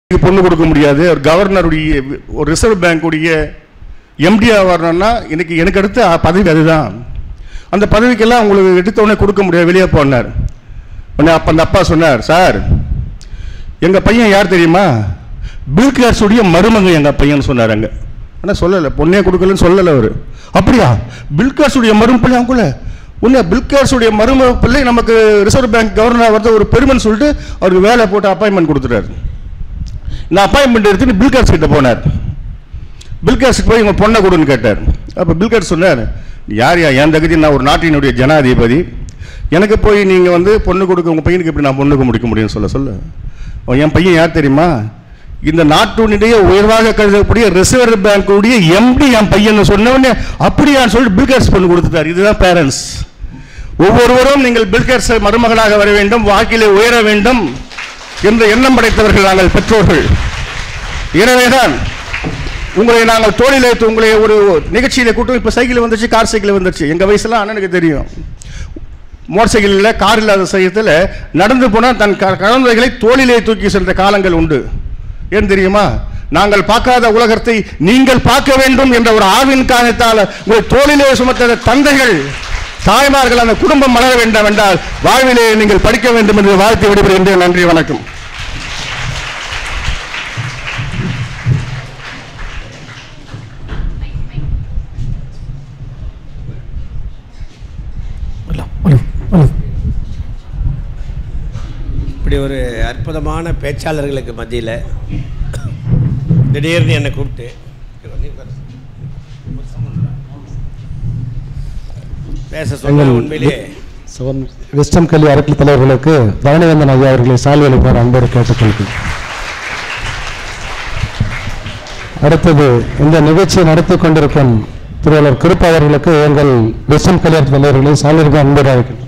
நீங்க பொண்ணு கொடுக்க முடியாது ஒரு கவர்னருடைய ஒரு ரிசர்வ் பேங்குடைய எம்டியா வரணும்னா இன்னைக்கு எனக்கு அடுத்த பதவி அதுதான் அந்த பதவிக்கெல்லாம் உங்களுக்கு எடுத்தவொடனே கொடுக்க முடியாது வெளியே போனார் உடனே அப்போ அந்த அப்பா சொன்னார் சார் எங்கள் பையன் யார் தெரியுமா பில்கேர்ஸுடைய மருமக எங்கள் பையன் சொன்னார் அங்கே ஆனால் சொல்லலை பொண்ணே கொடுக்கலன்னு சொல்லலை அவர் அப்படியா பில்கேர்ஸுடைய மரும பிள்ளை அவங்கள உன்ன பில்கேர்ஸுடைய மரும பிள்ளை நமக்கு ரிசர்வ் பேங்க் கவர்னர் வரது ஒரு பெருமைன்னு சொல்லிட்டு அவருக்கு வேலை போட்டு அப்பாயின்மெண்ட் கொடுத்துட்டாரு இந்த அப்பாயின்மெண்ட் எடுத்துட்டு பில்கேட்ஸ் கிட்ட போனார் பில்கேட்ஸ் போய் உங்க பொண்ணை கொடுன்னு கேட்டார் அப்போ பில்கேட்ஸ் சொன்னார் யார் யா என் தகுதி நான் ஒரு நாட்டினுடைய ஜனாதிபதி எனக்கு போய் நீங்கள் வந்து பொண்ணு கொடுக்க உங்கள் பையனுக்கு எப்படி நான் பொண்ணுக்கு முடிக்க முடியும்னு சொல்ல சொல்ல அவன் என் பையன் யார் தெரியுமா இந்த நாட்டினுடைய உயர்வாக கருதக்கூடிய ரிசர்வ் பேங்குடைய எம்டி என் பையன் சொன்னவொடனே அப்படியான்னு சொல்லிட்டு பில்கேட்ஸ் பொண்ணு கொடுத்துட்டார் இதுதான் பேரண்ட்ஸ் ஒவ்வொருவரும் நீங்கள் பில்கேட்ஸ் மருமகளாக வர வேண்டும் வாழ்க்கையிலே உயர வேண்டும் என்ற எண்ணம் படைத்தவர்கள் நாங்கள் பெற்றோர்கள் எனவேதான் உங்களை நாங்கள் தோளில் வைத்து உங்களை ஒரு நிகழ்ச்சியில கூட்டம் இப்போ சைக்கிள் வந்துச்சு கார் சைக்கிள் வந்துச்சு எங்கள் வயசுலாம் அண்ணனுக்கு தெரியும் மோட்டார் சைக்கிள் இல்லை கார் இல்லாத சையத்தில் நடந்து போனால் தன் க- குழந்தைகளை தோளிலே தூக்கி சென்ற காலங்கள் உண்டு ஏன் தெரியுமா நாங்கள் பார்க்காத உலகத்தை நீங்கள் பார்க்க வேண்டும் என்ற ஒரு ஆவின் காரணத்தால் உங்களை தோளிலே சுமத்த தந்தைகள் தாய்மார்கள் அந்த குடும்பம் மலர வேண்டாம் என்றால் வாழ்விலே நீங்கள் படிக்க வேண்டும் என்று வாழ்த்து விடுபடுகின்றேன் நன்றி வணக்கம் இப்படி ஒரு அற்புதமான பேச்சாளர்களுக்கு மத்தியில் திடீர்னு என்னை கூப்பிட்டு பேச சொன்ன எங்கள் உண்மையிலே சிவன் வெஸ்டம் கல்வி அறக்கலை தலைவர்களுக்கு தவணிவேந்தன் ஐயா அவர்களை சால்வி அளிப்பார் அன்போடு கேட்டுக்கொள்கிறேன் அடுத்தது இந்த நிகழ்ச்சியை நடத்தி கொண்டிருக்கும் திருவள்ளுவர் கிருப்பா அவர்களுக்கு எங்கள் வெஸ்டம் கல்வி அறக்கலை தலைவர்களை சால்வி அளிப்பார் அன்போடு அழைக்கிறேன்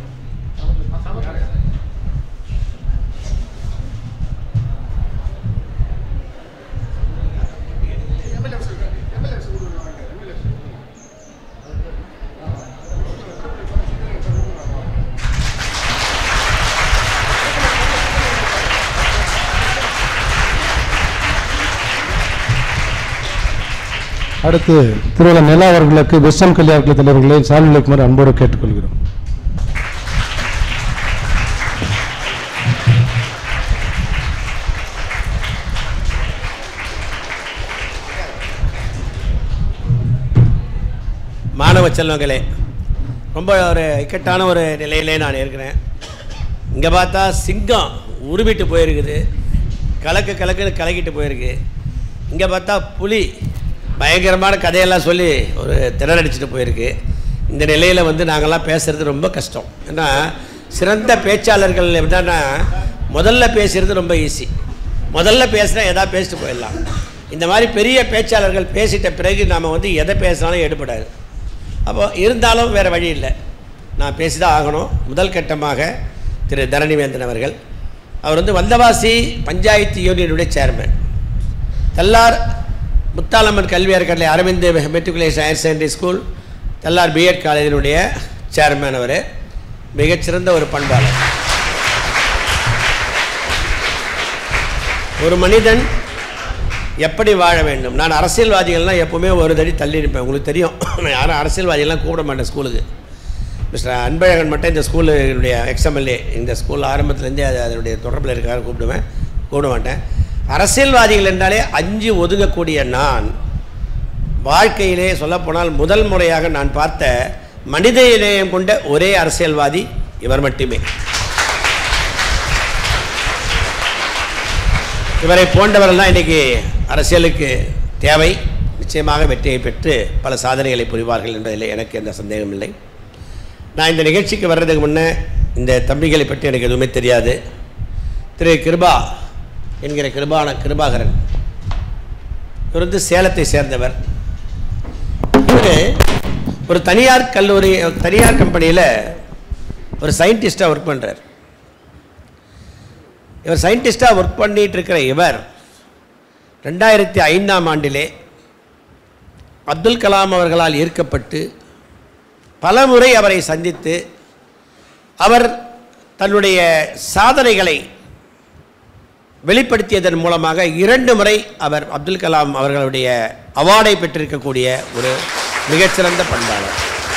அடுத்து திருவள்ளுவர் நிலா அவர்களுக்கு வெஸ்டம் கல்வி அறக்கலை தலைவர்களை சால்வி அளிக்குமாறு அன்போடு கேட்டுக்கொள்கிறோம் மாணவ செல்வங்களே ரொம்ப ஒரு இக்கட்டான ஒரு நிலையிலே நான் இருக்கிறேன் இங்கே பார்த்தா சிங்கம் உருவிட்டு போயிருக்குது கலக்கு கலக்குன்னு கலக்கிட்டு போயிருக்கு இங்கே பார்த்தா புலி பயங்கரமான கதையெல்லாம் சொல்லி ஒரு திணறடிச்சிட்டு போயிருக்கு இந்த நிலையில் வந்து நாங்கள்லாம் பேசுகிறது ரொம்ப கஷ்டம் ஏன்னா சிறந்த பேச்சாளர்கள் எப்படின்னா முதல்ல பேசுகிறது ரொம்ப ஈஸி முதல்ல பேசுனா எதாவது பேசிட்டு போயிடலாம் இந்த மாதிரி பெரிய பேச்சாளர்கள் பேசிட்ட பிறகு நாம் வந்து எதை பேசினாலும் எடுபடாது அப்போ இருந்தாலும் வேறு வழி இல்லை நான் பேசி தான் ஆகணும் முதல் கட்டமாக திரு தரணிவேந்தன் அவர்கள் அவர் வந்து வந்தவாசி பஞ்சாயத்து யூனியனுடைய சேர்மன் தல்லார் முத்தாலம்மன் கல்வி அறக்கட்டளை Aravind matriculation higher secondary school Thallar BEd காலேஜினுடைய சேர்மன் அவர் மிகச்சிறந்த ஒரு பண்பாளர் ஒரு மனிதன் எப்படி வாழ வேண்டும் நான் அரசியல்வாதிகள்லாம் எப்போவுமே ஒரு தடி தள்ளி நிற்பேன் உங்களுக்கு தெரியும் நான் யாரும் அரசியல்வாதிகள்லாம் கூப்பிட மாட்டேன் ஸ்கூலுக்கு மிஸ்டர் அன்பழகன் மட்டும் இந்த ஸ்கூலுடைய எக்ஸ்எம்எல்ஏ இந்த ஸ்கூல் ஆரம்பத்துலேருந்தே அது அதனுடைய தொடர்பில் இருக்காரு கூப்பிடுவேன் கூப்பிட மாட்டேன் அரசியல்வாதிகள் என்றாலே அஞ்சு ஒதுங்கக்கூடிய நான் வாழ்க்கையிலே சொல்லப்போனால் முதல் முறையாக நான் பார்த்த மனித இணையம் கொண்ட ஒரே அரசியல்வாதி இவர் மட்டுமே இவரை போன்றவர்கள் தான் இன்றைக்கி அரசியலுக்கு தேவை நிச்சயமாக வெற்றியை பெற்று பல சாதனைகளை புரிவார்கள் என்பதில் எனக்கு எந்த சந்தேகம் இல்லை நான் இந்த நிகழ்ச்சிக்கு வர்றதுக்கு முன்னே இந்த தம்பிகளை பற்றி எனக்கு எதுவுமே தெரியாது திரு கிருபா என்கிற கிருபான கிருபாகரன் இவர் வந்து சேலத்தை சேர்ந்தவர் இவர் ஒரு தனியார் கல்லூரி தனியார் கம்பெனியில் ஒரு சயின்டிஸ்டாக ஒர்க் பண்ணுறார் இவர் சயின்டிஸ்டாக ஒர்க் பண்ணிட்டு இருக்கிற இவர் ரெண்டாயிரத்தி ஐந்தாம் ஆண்டிலே அப்துல் கலாம் அவர்களால் ஈர்க்கப்பட்டு பல முறை அவரை சந்தித்து அவர் தன்னுடைய சாதனைகளை வெளிப்படுத்தியதன் மூலமாக இரண்டு முறை அவர் அப்துல் கலாம் அவர்களுடைய அவார்டை பெற்றிருக்கக்கூடிய ஒரு மிகச்சிறந்த பண்பாளர்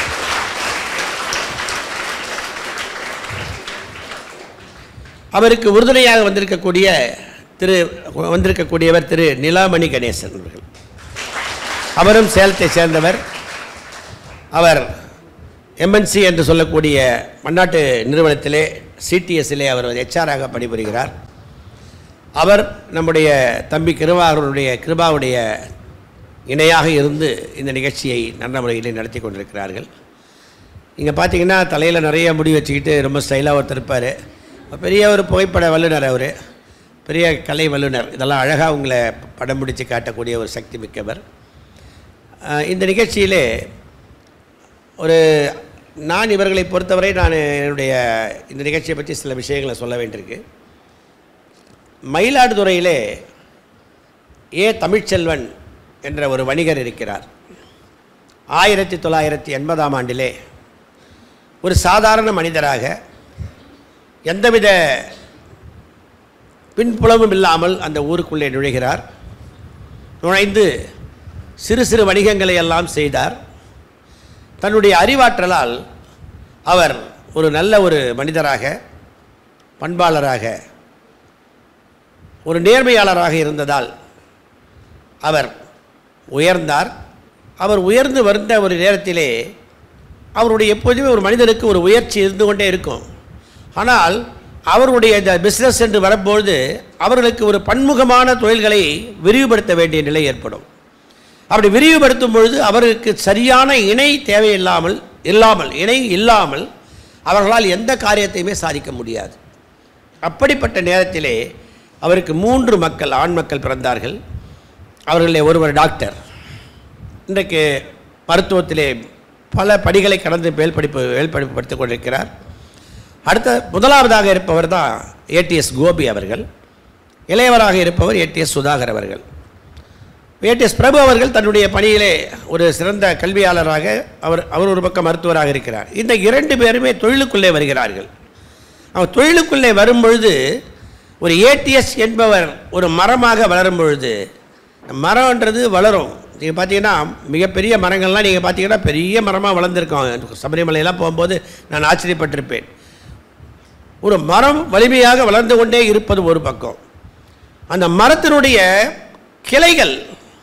அவருக்கு உறுதுணையாக வந்திருக்கக்கூடிய திரு வந்திருக்கக்கூடியவர் திரு நிலாமணி கணேசன் அவர்கள் அவரும் சேலத்தை சேர்ந்தவர் அவர் எம்என்சி என்று சொல்லக்கூடிய பன்னாட்டு நிறுவனத்திலே சிடிஎஸ்ஸிலே அவர் ஹெச்ஆராக பணிபுரிகிறார் அவர் நம்முடைய தம்பி கிருபாவருடைய கிருபாவுடைய இணையாக இருந்து இந்த நிகழ்ச்சியை நல்ல முறையில் நடத்தி கொண்டிருக்கிறார்கள் இங்கே பார்த்தீங்கன்னா தலையில் நிறைய முடி வச்சுக்கிட்டு ரொம்ப ஸ்டைலாக ஒருத்தர் இருப்பார் பெரிய ஒரு புகைப்பட வல்லுனர் அவர் பெரிய கலை வல்லுனர் இதெல்லாம் அழகாக உங்களை படம் பிடிச்சு காட்டக்கூடிய ஒரு சக்தி மிக்கவர் அஹ் இந்த நிகழ்ச்சியிலே ஒரு நான் இவர்களை பொறுத்தவரை நான் என்னுடைய இந்த நிகழ்ச்சியை பற்றி சில விஷயங்களை சொல்ல வேண்டியிருக்கு மயிலாடுதுறையிலே ஏ தமிழ்ச்செல்வன் என்ற ஒரு வணிகர் இருக்கிறார் ஆயிரத்தி தொள்ளாயிரத்தி எண்பதாம் ஆண்டிலே ஒரு சாதாரண மனிதராக எந்தவித பின்புலமும் இல்லாமல் அந்த ஊருக்குள்ளே நுழைகிறார் நுழைந்து சிறு சிறு வணிகங்களை எல்லாம் செய்தார் தன்னுடைய அறிவாற்றலால் அவர் ஒரு நல்ல ஒரு மனிதராக பண்பாளராக ஒரு நேர்மையாளராக இருந்ததால் அவர் உயர்ந்தார் அவர் உயர்ந்து வந்த ஒரு நேரத்திலே அவருடைய எப்போதுமே ஒரு மனிதனுக்கு ஒரு உயர்ச்சி இருந்து கொண்டே இருக்கும் ஆனால் அவருடைய இந்த பிஸ்னஸ் என்று வரும்பொழுது அவர்களுக்கு ஒரு பன்முகமான தொழில்களை விரிவுபடுத்த வேண்டிய நிலை ஏற்படும் அப்படி விரிவுபடுத்தும் பொழுது அவருக்கு சரியான இணை தேவையில்லாமல் இல்லாமல் இணை இல்லாமல் அவர்களால் எந்த காரியத்தையுமே சாதிக்க முடியாது அப்படிப்பட்ட நேரத்திலே அவருக்கு மூன்று மக்கள் ஆண் மக்கள் பிறந்தார்கள் அவர்களில் ஒருவர் டாக்டர் இன்றைக்கு மருத்துவத்திலே பல படிகளை கடந்து மேல் படிப்பு மேல் படிப்பு படித்துக் கொண்டிருக்கிறார் அடுத்த முதலாவதாக இருப்பவர் தான் ஏடிஎஸ் கோபி அவர்கள் இளையவராக இருப்பவர் ஏடிஎஸ் சுதாகர் அவர்கள் ஏடிஎஸ் பிரபு அவர்கள் தன்னுடைய பணியிலே ஒரு சிறந்த கல்வியாளராக அவர் அவர் ஒரு பக்கம் மருத்துவராக இருக்கிறார் இந்த இரண்டு பேருமே தொழிலுக்குள்ளே வருகிறார்கள் அவர் தொழிலுக்குள்ளே வரும்பொழுது ஒரு ஏடிஎஸ் என்பவர் ஒரு மரமாக வளரும் பொழுது மரம்ன்றது வளரும் நீங்கள் பார்த்தீங்கன்னா மிகப்பெரிய மரங்கள்லாம் நீங்கள் பார்த்தீங்கன்னா பெரிய மரமாக வளர்ந்துருக்கோம் சபரிமலையெல்லாம் போகும்போது நான் ஆச்சரியப்பட்டிருப்பேன் ஒரு மரம் வலிமையாக வளர்ந்து கொண்டே இருப்பது ஒரு பக்கம் அந்த மரத்தினுடைய கிளைகள்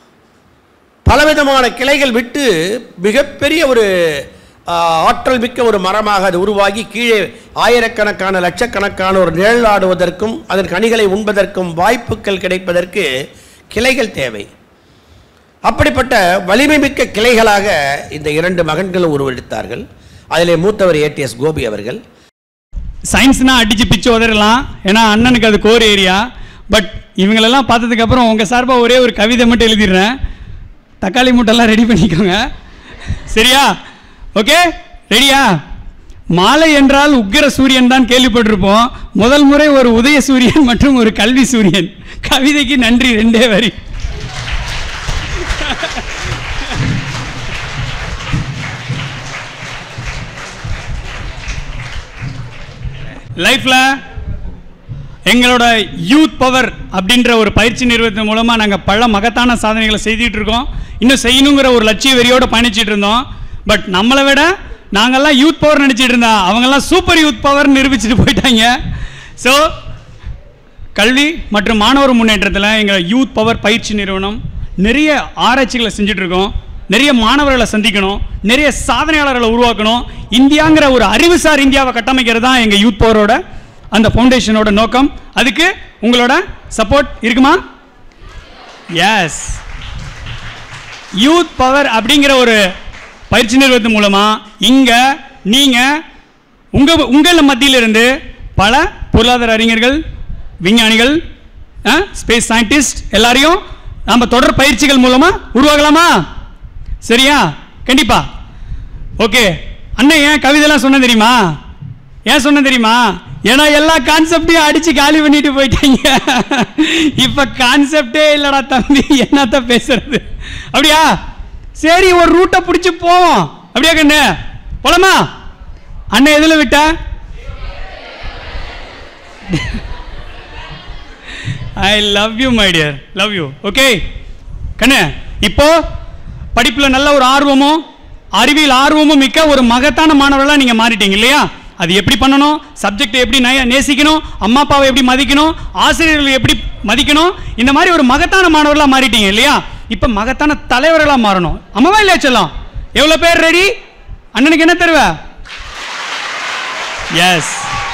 பலவிதமான கிளைகள் விட்டு மிகப்பெரிய ஒரு ஆ, ஆற்றல் மிக்க ஒரு மரமாக அது உருவாகி கீழே ஆயிரக்கணக்கான லட்சக்கணக்கான ஒரு நிழலாடுவதற்கும் அதன் கனிகளை உண்பதற்கும் வாய்ப்புகள் கிடைப்பதற்கு கிளைகள் தேவை அப்படிப்பட்ட வலிமை மிக்க கிளைகளாக இந்த இரண்டு மகன்களும் உருவெடுத்தார்கள் அதிலே மூத்தவர் ஏடிஎஸ் கோபி அவர்கள் சயின்ஸ்னா அடிச்சு பிச்சு உதறலாம் ஏன்னா அண்ணனுக்கு அது கோர் ஏரியா பட் இவங்களெல்லாம் பார்த்ததுக்கு அப்புறம் உங்கள் சார்பாக ஒரே ஒரு கவிதை மட்டும் எழுதிடுறேன் தக்காளி மூட்டெல்லாம் ரெடி பண்ணிக்கோங்க சரியா ஓகே ரெடியா மாலை என்றால் உக்கிர சூரியன் தான் கேள்விப்பட்டிருப்போம் முதல் முறை ஒரு உதய சூரியன் மற்றும் ஒரு கல்வி சூரியன் கவிதைக்கு நன்றி ரெண்டே வரி லைஃப்பில் எங்களோட யூத் பவர் அப்படின்ற ஒரு பயிற்சி நிறுவனத்தின் மூலமாக நாங்கள் பல மகத்தான சாதனைகளை செய்துட்டு இருக்கோம் இன்னும் செய்யணுங்கிற ஒரு லட்சிய வெறியோடு பயணிச்சிட்டு இருந்தோம் பட் நம்மளை விட நாங்கெல்லாம் யூத் பவர் நினச்சிட்டு இருந்தா அவங்கெல்லாம் சூப்பர் யூத் பவர் நிரூபிச்சுட்டு போயிட்டாங்க ஸோ கல்வி மற்றும் மாணவர் முன்னேற்றத்தில் எங்கள் யூத் பவர் பயிற்சி நிறுவனம் நிறைய ஆராய்ச்சிகளை செஞ்சுட்டு இருக்கோம் நிறைய மாணவர்களை சந்திக்கணும் நிறைய சாதனையாளர்களை உருவாக்கணும் இந்தியாங்கிற ஒரு அறிவுசார் இந்தியாவை கட்டமைக்கிறது தான் எங்கள் யூத் பவரோட அந்த ஃபவுண்டேஷனோட நோக்கம் அதுக்கு உங்களோட சப்போர்ட் இருக்குமா எஸ் யூத் பவர் அப்படிங்கிற ஒரு பயிற்சி நிறுவனத்தின் மூலமாக இங்கே நீங்கள் உங்கள் உங்கள் மத்தியிலிருந்து பல பொருளாதார அறிஞர்கள் விஞ்ஞானிகள் ஸ்பேஸ் சயின்டிஸ்ட் எல்லாரையும் நம்ம தொடர் பயிற்சிகள் மூலமாக உருவாகலாமா சரியா கண்டிப்பா ஓகே அண்ணன் ஏன் கவிதைலாம் சொன்ன தெரியுமா ஏன் சொன்ன தெரியுமா ஏன்னா எல்லா கான்செப்டையும் அடிச்சு காலி பண்ணிட்டு போயிட்டாங்க இப்ப கான்செப்டே இல்லடா தம்பி என்னத்த பேசுறது அப்படியா சரி ஒரு ரூட்டை பிடிச்சி போவோம் அப்படியா கண்ணு போலாமா அண்ணன் எதுல விட்ட I love you my dear love you okay கண்ணு இப்போ படிப்பில் நல்ல ஒரு ஆர்வமும் அறிவியல் ஆர்வமும் மிக்க ஒரு மகத்தான மாணவர்களாக நீங்கள் மாறிட்டீங்க இல்லையா அது எப்படி பண்ணணும் சப்ஜெக்ட் எப்படி நய நேசிக்கணும் அம்மா அப்பாவை எப்படி மதிக்கணும் ஆசிரியர்களை எப்படி மதிக்கணும் இந்த மாதிரி ஒரு மகத்தான மாணவர்களாக மாறிட்டீங்க இல்லையா இப்போ மகத்தான தலைவர்களாக மாறணும் அம்மாவா இல்லையா சொல்லலாம் எவ்வளோ பேர் ரெடி அண்ணனுக்கு என்ன தருவ எஸ்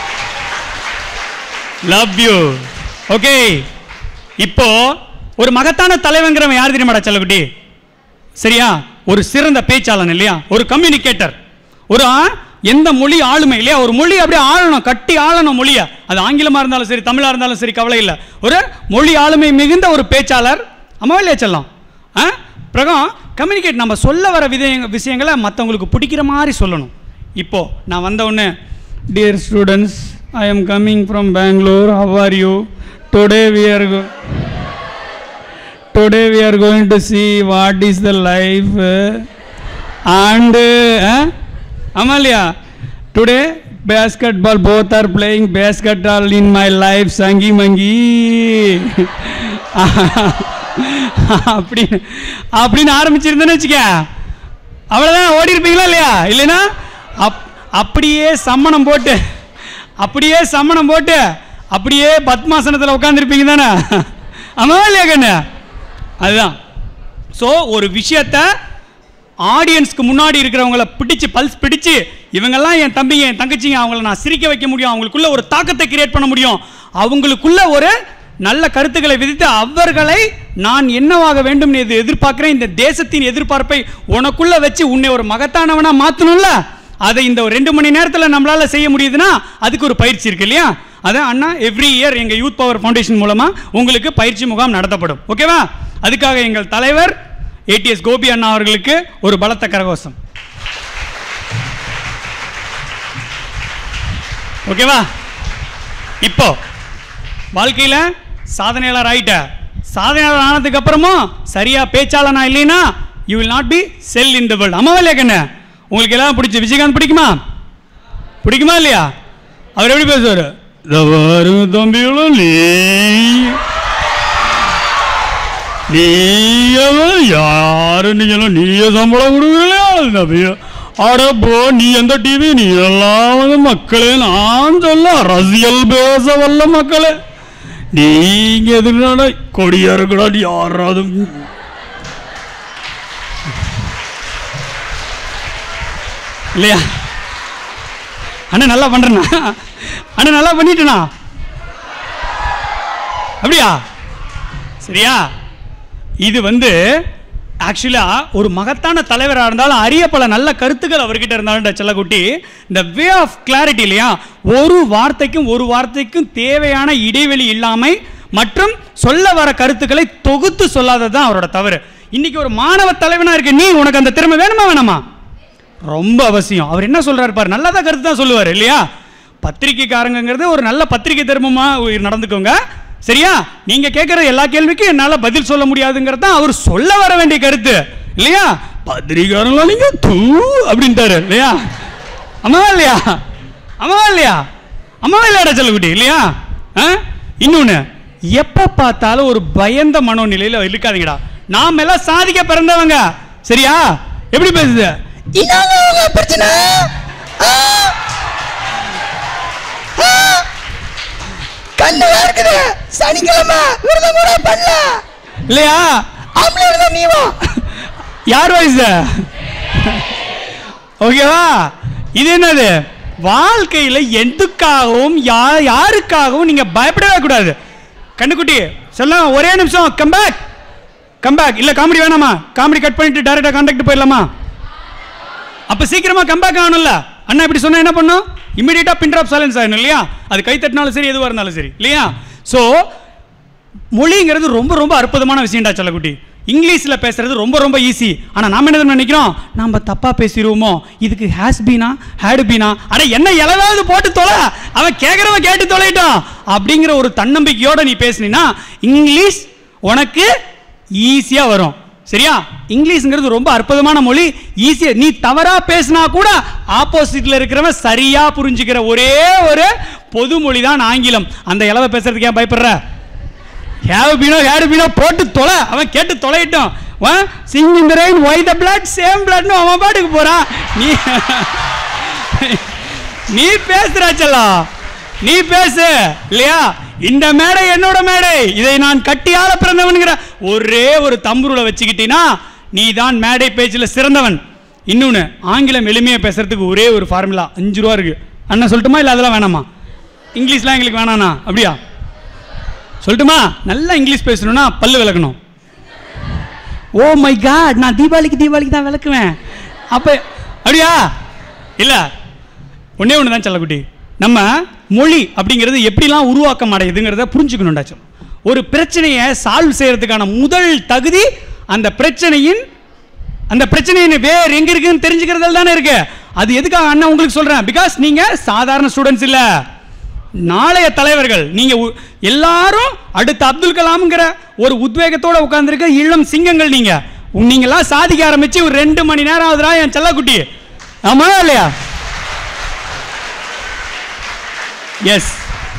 லவ் யூ ஓகே இப்போ ஒரு மகத்தான தலைவங்கிறவன் யார் தெரியுமாடா செல்லக்குட்டி சரியா ஒரு சிறந்த பேச்சாளன் இல்லையா ஒரு கம்யூனிகேட்டர் ஒரு ஆ, எந்த மொழி ஆளுமை இல்லையா ஒரு மொழி அப்படியே ஆளணும் கட்டி ஆளணும் மொழியை அது ஆங்கிலமாக இருந்தாலும் சரி தமிழாக இருந்தாலும் சரி கவலை இல்லை ஒரு மொழி ஆளுமை மிகுந்த ஒரு பேச்சாளர் அம்மாவே இல்லையா செல்லம் ஆ பிரகம் கம்யூனிகேட் நம்ம சொல்ல வர வித விஷயங்களை மற்றவங்களுக்கு பிடிக்கிற மாதிரி சொல்லணும் இப்போ நான் வந்த உடனே dear students I am coming from Bangalore how are you today we are today we are going to see what is the life uh, and uh, amalia today basketball both are playing basketball in my life sangi mangi அப்படி அப்படின்னு ஆரம்பிச்சிருந்தேன்னு வச்சுக்க அவ்வளோதான் ஓடி இருப்பீங்களா இல்லையா இல்லைன்னா அப் அப்படியே சம்மணம் போட்டு அப்படியே சம்மணம் போட்டு அப்படியே பத்மாசனத்தில் உட்காந்துருப்பீங்க தானே ஆமாவா இல்லையா கண்ணு அதுதான் ஸோ ஒரு விஷயத்த ஆடியன்ஸ்க்கு முன்னாடி இருக்கிறவங்கள பிடிச்சு பல்ஸ் பிடிச்சு இவங்கெல்லாம் என் தம்பிங்க என் தங்கச்சிங்க அவங்கள நான் சிரிக்க வைக்க முடியும் அவங்களுக்குள்ள ஒரு தாக்கத்தை கிரியேட் பண்ண முடியும் அவங்களுக்குள்ள ஒரு நல்ல கருத்துக்களை விதித்து அவர்களை நான் என்னவாக வேண்டும் எது எதிர்பார்க்கிறேன் இந்த தேசத்தின் எதிர்பார்ப்பை உனக்குள்ள வச்சு உன்னை ஒரு மகத்தானவனா மாற்றணும்ல அதை இந்த ஒரு ரெண்டு மணி நேரத்தில் நம்மளால செய்ய முடியுதுன்னா அதுக்கு ஒரு பயிற்சி இருக்கு இல்லையா அதான் அண்ணா எவ்ரி இயர் எங்கள் யூத் பவர் ஃபவுண்டேஷன் மூலமாக உங்களுக்கு பயிற்சி முகாம் நடத்தப்படும் ஓகேவா அதுக்காக எங்கள் தலைவர் ஏடிஎஸ் கோபி அண்ணா அவர்களுக்கு ஒரு பலத்த கரகோஷம் ஓகேவா இப்போ வாழ்க்கையில் சாதனையாளர் ஆயிட்ட சாதனையாளர் ஆனதுக்கு அப்புறமும் சரியா பேச்சாளனா இல்லைன்னா you will not be sell in the world அம்மாவா இல்லையா கண்ணு உங்களுக்கு எல்லாம் பிடிச்சி விஜயகாந்த் பிடிக்குமா பிடிக்குமா இல்லையா அவர் எப்படி பேசுவார் இந்த பாருங்க தம்பிகளும் நீ நீயவன் யாரு நீங்களும் நீய சம்பளம் கொடுக்கலையா அட போ நீ எந்த டிவி நீ எல்லாம் வந்து மக்களே நான் சொல்ல அரசியல் பேச வல்ல மக்களே நீங்க எதுனால கொடியா இருக்கடா நீ யாராவது இல்லையா அண்ணா நல்லா பண்றேண்ணா அண்ணா நல்லா பண்ணிட்டேண்ணா அப்படியா சரியா இது வந்து ஆக்சுவலாக ஒரு மகத்தான தலைவராக இருந்தாலும் அரிய பல நல்ல கருத்துக்கள் அவர்கிட்ட இருந்தாலும் செல்லக்குட்டி இந்த வே ஆஃப் கிளாரிட்டி இல்லையா ஒரு வார்த்தைக்கும் ஒரு வார்த்தைக்கும் தேவையான இடைவெளி இல்லாமை மற்றும் சொல்ல வர கருத்துக்களை தொகுத்து சொல்லாதது தான் அவரோட தவறு இன்னைக்கு ஒரு மாணவ தலைவனா இருக்க நீ உனக்கு அந்த திறமை வேணுமா வேணாமா ரொம்ப அவசியம் அவர் என்ன சொல்றாரு பாரு நல்லதா கருத்து தான் சொல்லுவார் இல்லையா பத்திரிக்கைக்காரங்கிறது ஒரு நல்ல பத்திரிக்கை தர்மமா நடந்துக்கோங்க சரியா நீங்க கேட்குற எல்லா கேள்விக்கும் என்னால பதில் சொல்ல முடியாதுங்கிறது தான் அவர் சொல்ல வர வேண்டிய கருத்து இல்லையா பத்திரிக்காரங்களா நீங்க தூ அப்படின்ட்டாரு இல்லையா அம்மாவா இல்லையா அம்மாவா இல்லையா அம்மாவா இல்லையாடா செல்லக்குட்டி இல்லையா ஆ? இன்னொன்னு எப்ப பார்த்தாலும் ஒரு பயந்த மனோநிலையில இருக்காதீங்கடா நாம எல்லாம் சாதிக்க பிறந்தவங்க சரியா எப்படி பேசுது இதாங்க உங்க பிரச்சனை ஆ? ஆ? கண்ணு இருக்குது சனிக்கிழமை விரதம் கூட பண்ணல இல்லையா ஆம்பளை விரதம் நீ வா யார் வயசு ஓகேவா இது என்னது வாழ்க்கையில் எதுக்காகவும் யா யாருக்காகவும் நீங்கள் பயப்படவே கூடாது கண்ணுக்குட்டி சொல்ல ஒரே நிமிஷம் கம்பேக் கம்பேக் இல்லை காமெடி வேணாமா காமெடி கட் பண்ணிட்டு டேரெக்டாக கான்டாக்ட் போயிடலாமா அப்போ சீக்கிரமா கம்பேக் ஆகணும்ல அண்ணா இப்படி சொன்னா என்ன பண்ணும் இமீடியட்டா பின் ட்ராப் சைலன்ஸ் ஆகணும் இல்லையா அது கை தட்டினாலும் சரி எதுவாக இருந்தாலும் சரி இல்லையா ஸோ மொழிங்கிறது ரொம்ப ரொம்ப அற்புதமான விஷயம்டா சொல்லக்குட்டி இங்கிலீஷில் பேசுறது ரொம்ப ரொம்ப ஈஸி ஆனால் நாம என்ன தெரியுமா நினைக்கிறோம் நம்ம தப்பா பேசிடுவோமோ இதுக்கு ஹேஸ் பீனா ஹேடு பீனா அட என்ன எலவாவது போட்டு தொலை அவன் கேட்குறவன் கேட்டு தொலைட்டான் அப்படிங்கிற ஒரு தன்னம்பிக்கையோட நீ பேசுனீன்னா இங்கிலீஷ் உனக்கு ஈஸியாக வரும் சரியா இங்கிலீஷ்ங்கிறது ரொம்ப அற்புதமான மொழி ஈஸியா நீ தவறா பேசினா கூட ஆப்போசிட்ல இருக்கிறவன் சரியா புரிஞ்சுக்கிற ஒரே ஒரு பொது மொழி தான் ஆங்கிலம் அந்த இலவை பேசுறதுக்கு ஏன் பயப்படுற ஹேவ் பீனோ ஹேடு பீனோ போட்டு தொலை அவன் கேட்டு தொலையிட்டோம் சிங் இந்த rain why the blood same பிளட்னு அவன் பாட்டுக்கு போறான் நீ நீ பேசுறா செல்லம் நீ பேசு இல்லையா இந்த மேடை என்னோட மேடை இதை நான் கட்டியால பிறந்தவன்கிற ஒரே ஒரு தம்புருளை வச்சுக்கிட்டீன்னா நீ தான் மேடை பேச்சில் சிறந்தவன் இன்னொன்று ஆங்கிலம் எளிமையாக பேசுறதுக்கு ஒரே ஒரு ஃபார்முலா அஞ்சு ரூபா இருக்கு அண்ணன் சொல்லட்டுமா இல்லை அதெல்லாம் வேணாமா இங்கிலீஷ்லாம் எங்களுக்கு வேணாண்ணா அப்படியா சொல்லட்டுமா நல்லா இங்கிலீஷ் பேசணும்னா பல்லு விளக்கணும் ஓ மை காட் நான் தீபாவளிக்கு தீபாவளிக்கு தான் விளக்குவேன் அப்போ அப்படியா இல்லை ஒண்ணே ஒன்று தான் செல்லக்குட்டி நம்ம மொழி அப்படிங்கிறது எப்படிலாம் உருவாக்கம் அடையுதுங்கிறத புரிஞ்சுக்கணும்டாச்சும் ஒரு பிரச்சனையை சால்வ் செய்யறதுக்கான முதல் தகுதி அந்த பிரச்சனையின் அந்த பிரச்சனையின் வேர் எங்க இருக்குன்னு தெரிஞ்சுக்கிறதுல தானே இருக்கு அது எதுக்காக அண்ணன் உங்களுக்கு சொல்றேன் பிகாஸ் நீங்க சாதாரண ஸ்டூடெண்ட்ஸ் இல்ல நாளைய தலைவர்கள் நீங்க உ- எல்லாரும் அடுத்த அப்துல் கலாம்ங்கிற ஒரு உத்வேகத்தோட உட்கார்ந்திருக்க இளம் சிங்கங்கள் நீங்க உ- நீங்கெல்லாம் சாதிக்க ஆரம்பிச்சு ஒரு ரெண்டு மணி நேரம் ஆகுதுடா என் செல்லக்குட்டி ஆமா இல்லையா எஸ்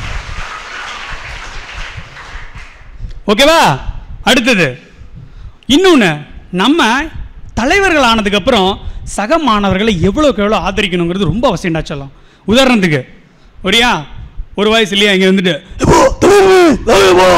ஓகேவா அடுத்தது இன்னொன்று நம்ம தலைவர்கள் ஆனதுக்கப்புறம் சக மாணவர்களை எவ்வளோக்கு எவ்வளோ ஆதரிக்கணுங்கிறது ரொம்ப அவசியம்டா சொல்லலாம் உதாரணத்துக்கு ஒரியா ஒரு வயசு இல்லையா இங்கே வந்துட்டு "எப்போ, தலைவரே, தலைவரே, போ."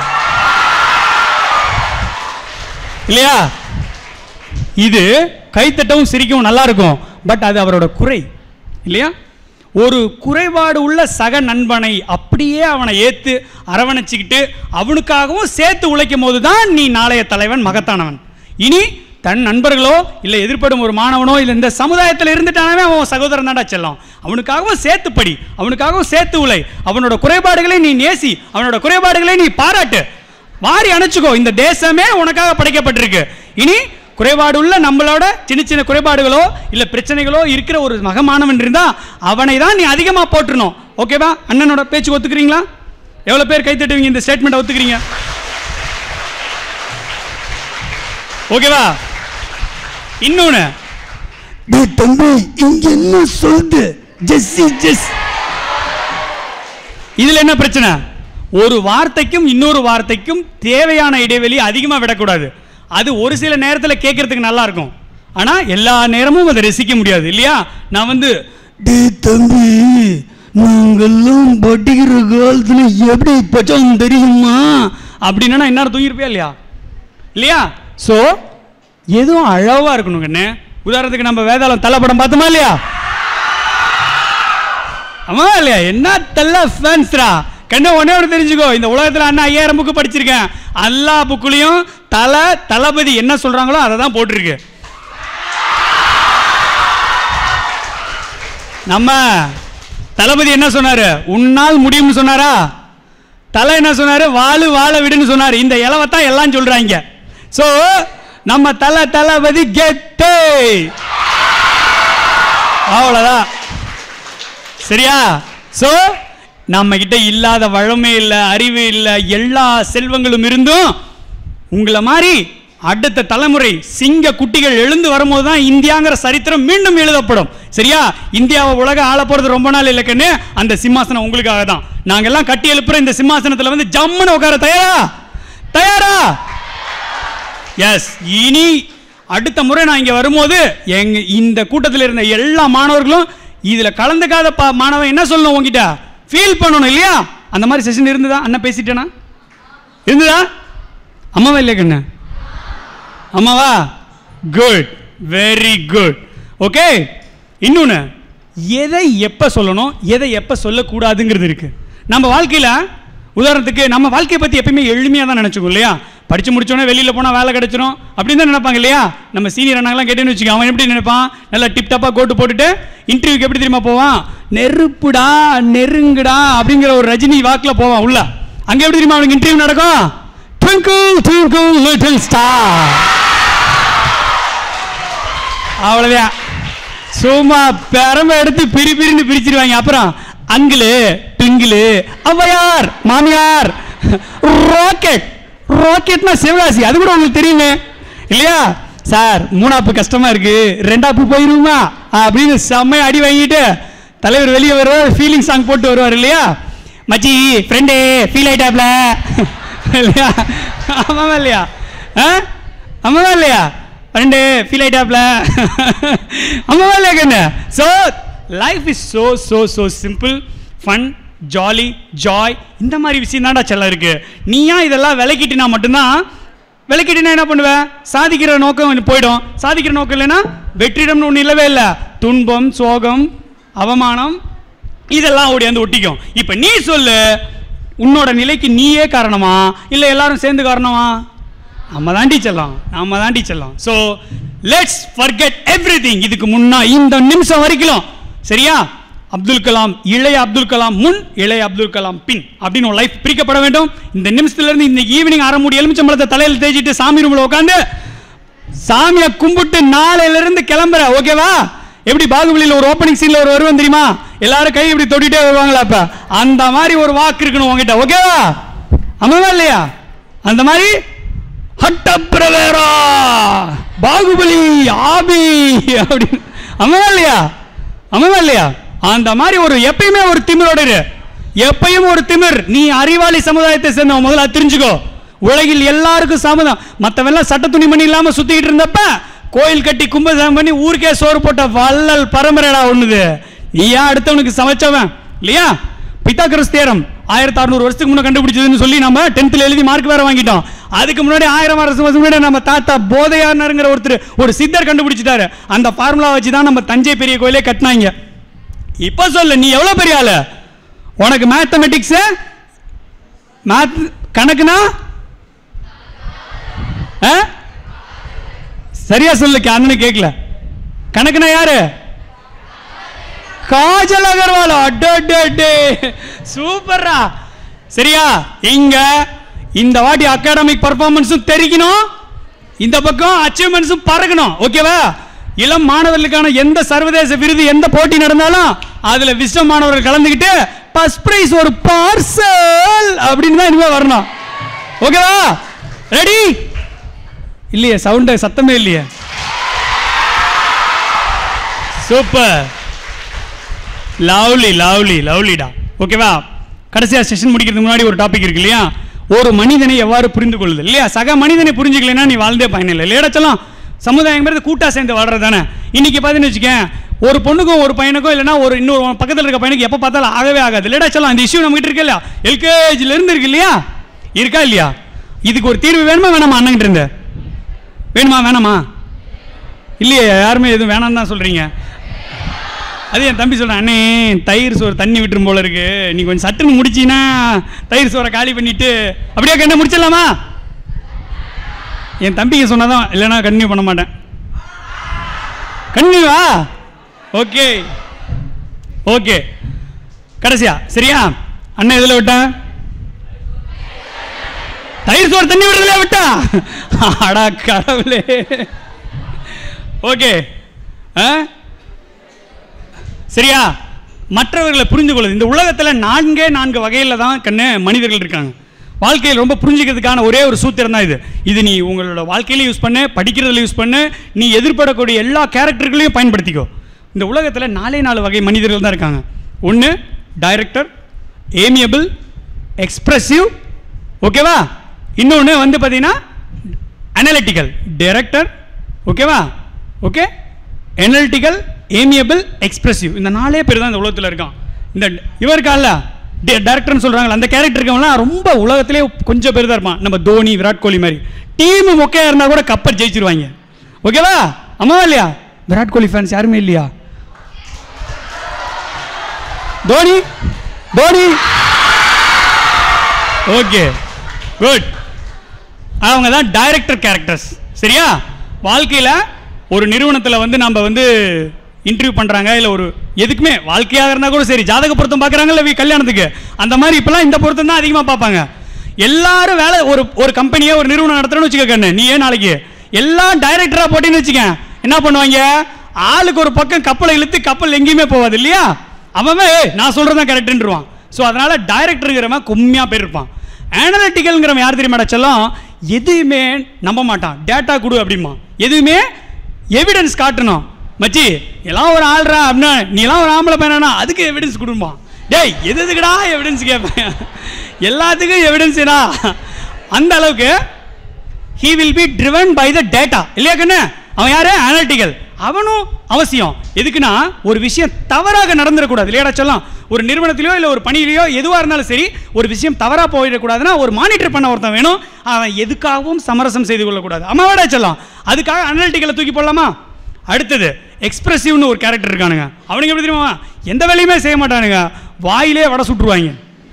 இல்லையா இது கைத்தட்டவும் சிரிக்கவும் நல்லா இருக்கும் பட் அது அவரோட குறை இல்லையா ஒரு குறைபாடு உள்ள சக நண்பனை அப்படியே அவனை ஏத்து அரவணைச்சிக்கிட்டு அவனுக்காகவும் சேர்த்து உழைக்கும் போது தான் நீ நாளைய தலைவன் மகத்தானவன் இனி தன் நண்பர்களோ இல்லை எதிர்ப்படும் ஒரு மாணவனோ இல்லை இந்த சமுதாயத்தில் இருந்துட்டானவே அவன் சகோதரன் தான்டா செல்லம் அவனுக்காகவும் சேர்த்து படி அவனுக்காகவும் சேர்த்து உழை அவனோட குறைபாடுகளை நீ நேசி அவனோட குறைபாடுகளை நீ பாராட்டு வாரி அணைச்சுக்கோ இந்த தேசமே உனக்காக படைக்கப்பட்டிருக்கு இனி குறைபாடு உள்ள நம்மளோட சின்ன சின்ன குறைபாடுகளோ இல்ல பிரச்சனைகளோ இருக்கிற ஒரு மகமானவன் இருந்தா அவனை தான் நீ அதிகமா போட்டுறணும் ஓகேவா அண்ணனோட பேச்சு ஒத்துக்கிறீங்களா எவ்வளவு பேர் கை தட்டுவீங்க இந்த ஸ்டேட்மெண்ட் ஒத்துக்கிறீங்க ஓகேவா இன்னொன்னு டேய் தம்பி இங்க என்ன சொல்லுது ஜெஸ்ஸி ஜெஸ் இதுல என்ன பிரச்சனை ஒரு வார்த்தைக்கும் இன்னொரு வார்த்தைக்கும் தேவையான இடைவெளி அதிகமாக விடக்கூடாது அது ஒரு சில நேரத்தில் கேட்கறதுக்கு நல்லா இருக்கும் ஆனால் எல்லா நேரமும் அதை ரசிக்க முடியாது இல்லையா நான் வந்து டே தம்பி நாங்கெல்லாம் படிக்கிற காலத்தில் எப்படி பச்சோம் தெரியுமா அப்படின்னா நான் என்ன தூங்கிருப்பியா இல்லையா இல்லையா ஸோ எதுவும் அழவா இருக்கணும் கண்ணு உதாரணத்துக்கு நம்ம வேதாளம் தலை படம் பார்த்தோமா இல்லையா ஆமா இல்லையா என்ன தல்ல ஃபேன்ஸ்ரா கண்ணு ஒன்னே ஒன்று தெரிஞ்சுக்கோ இந்த உலகத்தில் அண்ணா ஐயாயிரம் புக்கு படிச்சிருக்கேன் எல்லா புக்குலையும் தலை தளபதி என்ன சொல்றாங்களோ அதை தான் போட்டிருக்கு நம்ம தளபதி என்ன சொன்னாரு உன்னால் முடியும்னு சொன்னாரா தலை என்ன சொன்னாரு வாழு வாழ விடுன்னு சொன்னாரு இந்த இலவத்தான் எல்லாம் சொல்றாங்க சோ நம்ம தலை தளபதி கெட்டு அவ்வளவுதான் சரியா சோ நம்ம கிட்ட இல்லாத வளமே இல்லை அறிவு இல்லை எல்லா செல்வங்களும் இருந்தும் உங்களை மாதிரி அடுத்த தலைமுறை சிங்க குட்டிகள் எழுந்து வரும்போது தான் இந்தியாங்கிற சரித்திரம் மீண்டும் எழுதப்படும் சரியா இந்தியாவை உலக ஆள போறது ரொம்ப நாள் இல்லை கண்ணு அந்த சிம்மாசனம் உங்களுக்காக தான் நாங்கெல்லாம் கட்டி எழுப்புற இந்த சிம்மாசனத்துல வந்து ஜம்முன்னு உட்கார தயாரா தயாரா எஸ் இனி அடுத்த முறை நான் இங்க வரும்போது எங்க இந்த கூட்டத்தில் இருந்த எல்லா மாணவர்களும் இதுல கலந்துக்காத பா மாணவன் என்ன சொல்லணும் உங்ககிட்ட ஃபீல் பண்ணணும் இல்லையா அந்த மாதிரி செஷன் இருந்ததா அண்ணன் பேசிட்டேனா இருந்ததா அம்மாவா இல்லையா கண்ணு அம்மாவா குட் வெரி குட் ஓகே இன்னொன்று எதை எப்போ சொல்லணும் எதை எப்போ சொல்லக்கூடாதுங்கிறது இருக்கு நம்ம வாழ்க்கையில் உதாரணத்துக்கு நம்ம வாழ்க்கையை பற்றி எப்பயுமே எளிமையாக தான் நினச்சிக்கோ இல்லையா படித்து முடிச்சோடனே வெளியில் போனால் வேலை கிடைச்சிரும் அப்படின்னு தான் நினைப்பாங்க இல்லையா நம்ம சீனியர் அண்ணாங்களாம் கேட்டேன்னு வச்சுக்கோ அவன் எப்படி நினைப்பான் நல்லா டிப் டாப்பாக கோட்டு போட்டுட்டு இன்டர்வியூக்கு எப்படி தெரியுமா போவான் நெருப்புடா நெருங்குடா அப்படிங்கிற ஒரு ரஜினி வாக்கில் போவான் உள்ள அங்கே எப்படி தெரியுமா அவனுக்கு இன்டர்வியூ நடக்கும் twinkle twinkle little star அவ்வளவுதான் சும்மா பெரம்ப எடுத்து பிரி பிரின்னு பிரிச்சிருவாங்க அப்புறம் அங்கிளு பிங்கிளு ஔவையார் மாமியார் ராக்கெட் ராக்கெட்னா சிவகாசி அது கூட உங்களுக்கு தெரியுமே இல்லையா சார் மூணாப்பு கஷ்டமா இருக்கு ரெண்டாப்பு போயிருமா அப்படின்னு செம்மையா அடி வாங்கிட்டு தலைவர் வெளியே வருவார் ஃபீலிங் சாங் போட்டு வருவார் இல்லையா மச்சி ஃப்ரெண்டு ஃபீல் ஆயிட்டாப்ல இல்லையா ஆமாவா இல்லையா ஆ ஆமாவா இல்லையா ரெண்டு ஃபீல் ஆயிட்டாப்ல ஆமாவா இல்லையா கண்ணு so life is so so so simple fun jolly joy இந்த மாதிரி விஷயம் தான்டா செல்லம் இருக்கு நீயா இதெல்லாம் விளக்கிட்டினா மட்டும்தான் விளக்கிட்டினா என்ன பண்ணுவேன் சாதிக்கிற நோக்கம் வந்து போயிடும் சாதிக்கிற நோக்கம் இல்லைன்னா வெற்றிடம்னு ஒன்று இல்லவே இல்லை துன்பம் சோகம் அவமானம் இதெல்லாம் ஓடியாந்து ஒட்டிக்கும் இப்போ நீ சொல்லு உன்னோட நிலைக்கு நீயே காரணமா இல்லை எல்லாரும் சேர்ந்து காரணமா நம்ம தாண்டி செல்லாம் நம்ம தாண்டி செல்லாம் so let's forget everything இதுக்கு முன்னா இந்த நிமிஷம் வரைக்கும் சரியா அப்துல் கலாம் இளைய அப்துல் கலாம் முன் இளைய அப்துல் கலாம் பின் அப்படின்னு ஒரு லைஃப் பிரிக்கப்பட வேண்டும் இந்த நிமிஷத்துல இருந்து இந்த ஈவினிங் அரை மூடி எலுமிச்சம்பழத்தை தலையில் தேய்ச்சிட்டு சாமி ரூமில் உட்காந்து சாமியை கும்பிட்டு நாளையில இருந்து கிளம்புற ஓகேவா எப்படி பாகுபலியில் ஒரு ஓப்பனிங் சீன்ல ஒரு வருவன் தெரியுமா எல்லாரும் கை இப்படி தொட்டிட்டே வருவாங்களா அப்ப அந்த மாதிரி ஒரு வாக்கு இருக்கணும் உங்ககிட்ட ஓகேவா ஆமாவா இல்லையா அந்த மாதிரி ஹட்டப்பிரவேரா பாகுபலி ஆபி அப்படின்னு ஆமாவா இல்லையா ஆமாவா இல்லையா அந்த மாதிரி ஒரு எப்பயுமே ஒரு திமிரோட இரு எப்பயும் ஒரு திமிர் நீ அறிவாளி சமுதாயத்தை சேர்ந்தவன் முதல்ல அது தெரிஞ்சுக்கோ உலகில் எல்லாருக்கும் சமதம் மற்றவெல்லாம் சட்ட துணி மணி இல்லாம சுத்திக்கிட்டு இருந்தப்ப கோயில் கட்டி கும்பசாமம் பண்ணி ஊருக்கே சோறு போட்ட வள்ளல் பரம்பரைடா ஒண்ணுது நீ ஏன் அடுத்தவனுக்கு சமைச்சவன் இல்லையா பித்தாக்கரஸ் தேரம் ஆயிரத்தி அறுநூறு வருஷத்துக்கு முன்னே கண்டுபிடிச்சதுன்னு சொல்லி நம்ம டென்த்தில் எழுதி மார்க் வேற வாங்கிட்டோம் அதுக்கு முன்னாடி ஆயிரம் வருஷம் வருஷம் முன்னாடி நம்ம தாத்தா போதையார்னருங்கிற ஒருத்தர் ஒரு சித்தர் கண்டுபிடிச்சிட்டாரு அந்த ஃபார்முலா வச்சு தான் நம்ம தஞ்சை பெரிய கோயிலே கட்டினாங்க இப்போ சொல்லு நீ எவ்வளோ பெரிய ஆளு உனக்கு மேத்தமெட்டிக்ஸு மேத் கணக்குனா ஆ? சரியா சொல்லு அண்ணனு கேட்கல கணக்குனா யாரு காஜல் அகர்வால் அடே சூப்பர்ரா சரியா இங்க இந்த வாட்டி அகாடமிக் பர்ஃபார்மன்ஸும் தெரிக்கணும் இந்த பக்கம் அச்சீவ்மெண்ட்ஸும் பறக்கணும் ஓகேவா இளம் மாணவர்களுக்கான எந்த சர்வதேச விருது எந்த போட்டி நடந்தாலும் அதுல விஸ்வ மாணவர்கள் கலந்துக்கிட்டு ஃபர்ஸ்ட் பிரைஸ் ஒரு பார்சல் அப்படின்னு தான் இனிமே வரணும் ஓகேவா ரெடி இல்லையே சவுண்டு சத்தமே இல்லையே சூப்பர் லவ்லி லவ்லி லவ்லிடா ஓகேவா கடைசியா செஷன் முடிக்கிறதுக்கு முன்னாடி ஒரு டாபிக் இருக்கு இல்லையா ஒரு மனிதனை எவ்வாறு புரிந்து கொள்ளுது இல்லையா சக மனிதனை புரிஞ்சுக்கலைன்னா நீ வாழ்ந்தே பயன் இல்லை இல்லையா சொல்லலாம் சமுதாயங்கிறது கூட்டா சேர்ந்து வாழ்றது தானே இன்னைக்கு பார்த்தீங்கன்னு வச்சுக்கேன் ஒரு பொண்ணுக்கும் ஒரு பையனுக்கும் இல்லைன்னா ஒரு இன்னொரு பக்கத்தில் இருக்க பையனுக்கு எப்போ பார்த்தாலும் ஆகவே ஆகாது இல்லைடா சொல்லலாம் இந்த இஷ்யூ நம்ம கிட்ட இருக்கு இல்லையா எல்கேஜில இருந்து இருக்கு இல்லையா இருக்கா இல்லையா இதுக்கு ஒரு தீர்வு வேணுமா வேணாமா அண்ணங்கிட்ட இருந்து வேணுமா வேணாமா இல்லையே யாருமே எதுவும் வேணாம்னு தான் சொல்றீங்க அது என் தம்பி சொல்கிறேன் அண்ணே தயிர் சோறு தண்ணி விட்டுரும் போல இருக்கு நீ கொஞ்சம் சட்டுன்னு முடிச்சின்னா தயிர் சோறை காலி பண்ணிட்டு அப்படியே கண்ணை முடிச்சிடலாமா என் தம்பிக்கு சொன்னாதான் இல்லைன்னா கன்னியூ பண்ண மாட்டேன் கன்னியூவா ஓகே ஓகே கடைசியா சரியா அண்ணன் எதில் விட்டேன் தயிர் சோறு தண்ணி விடுறதுல விட்டா அடா கடவுளே ஓகே ஆ சரியா மற்றவர்களை புரிந்து கொள்ளுது இந்த உலகத்தில் நான்கே நான்கு வகையில் தான் கண்ணு மனிதர்கள் இருக்காங்க வாழ்க்கையில் ரொம்ப புரிஞ்சுக்கிறதுக்கான ஒரே ஒரு சூத்திரம் தான் இது இது நீ உங்களோட வாழ்க்கையில யூஸ் பண்ணு படிக்கிறதுல யூஸ் பண்ணு நீ எதிர்படக்கூடிய எல்லா கேரக்டர்களையும் பயன்படுத்திக்கோ இந்த உலகத்தில் நாலே நாலு வகை மனிதர்கள் தான் இருக்காங்க ஒன்று டைரக்டர் ஏமியபிள் எக்ஸ்பிரசிவ் ஓகேவா இன்னொன்று வந்து பார்த்தீங்கன்னா அனலிட்டிக்கல் டைரக்டர் ஓகேவா ஓகே அனலிட்டிக்கல் ஏமியபிள் எக்ஸ்பிரசிவ் இந்த நாலே பேர் தான் இந்த உலகத்தில் இருக்கான் இந்த இவர் இருக்கான்ல டேரக்டர்னு சொல்கிறாங்களா அந்த கேரக்டர் இருக்கவங்களாம் ரொம்ப உலகத்திலே கொஞ்சம் பேர் தான் இருப்பான் நம்ம தோனி விராட் கோலி மாதிரி டீம் மொக்கையாக இருந்தால் கூட கப்பர் ஜெயிச்சிருவாங்க ஓகேவா அம்மாவா இல்லையா விராட் கோலி ஃபேன்ஸ் யாருமே இல்லையா தோனி தோனி ஓகே குட் அவங்க தான் டைரக்டர் கேரக்டர்ஸ் சரியா வாழ்க்கையில் ஒரு நிறுவனத்தில் வந்து நம்ம வந்து இன்டர்வியூ பண்ணுறாங்க இல்லை ஒரு எதுக்குமே வாழ்க்கையாக இருந்தால் கூட சரி ஜாதக பொருத்தம் பார்க்குறாங்கல்ல வி- கல்யாணத்துக்கு அந்த மாதிரி இப்போலாம் இந்த பொருத்தம் தான் அதிகமாக பார்ப்பாங்க எல்லாரும் வேலை ஒரு ஒரு கம்பெனியை ஒரு நிறுவனம் நடத்துறேன்னு வச்சுக்க கண்ணு நீ ஏன் நாளைக்கு எல்லாம் டைரக்டராக போட்டேன்னு வச்சுக்க என்ன பண்ணுவாங்க ஆளுக்கு ஒரு பக்கம் கப்பலை இழுத்து கப்பல் எங்கேயுமே போகாது இல்லையா அவன் "ஏய், நான் சொல்கிறது தான் கரெக்டுன்றான் ஸோ அதனால டைரக்டருங்கிறவன் கம்மியாக பேர் இருப்பான் அனலிட்டிக்கல்ங்கிறவன் யார் தெரியுமாடா செல்லம் எதுவுமே நம்ப மாட்டான் டேட்டா கொடு அப்படிமா எதுவுமே எவிடன்ஸ் காட்டணும் மச்சி எல்லாம் ஒரு ஆள்றா அப்படின்னா நீ எல்லாம் ஒரு ஆம்பளை பையனா அதுக்கு எவிடன்ஸ் கொடுமா டேய் எது எதுக்குடா எவிடன்ஸ் கேட்பேன் எல்லாத்துக்கும் எவிடன்ஸ்டா அந்த அளவுக்கு he will be driven by the data இல்லையா கண்ணு அவன் யாரு அனாலிட்டிக்கல் அவனும் அவசியம் எதுக்குன்னா ஒரு விஷயம் தவறாக நடந்துடக்கூடாது இல்லையாடா சொல்லலாம் ஒரு நிறுவனத்திலயோ இல்லை ஒரு பணியிலையோ எதுவாக இருந்தாலும் சரி ஒரு விஷயம் தவறாக போயிடக்கூடாதுன்னா ஒரு மானிட்டர் பண்ண ஒருத்தன் வேணும் அவன் எதுக்காகவும் சமரசம் செய்து கொள்ளக்கூடாது அம்மாவாடா சொல்லலாம் அதுக்காக அனாலிட்டிக்கலை தூக்கி போடலாமா அடுத்தது எக்ஸ்பிரசிவ்னு ஒரு கேரக்டர் இருக்கானுங்க அவனுங்க எப்படி தெரியுமா எந்த வேலையுமே செய்ய மாட்டானுங்க வாயிலே வடை சுட்டுருவாங்க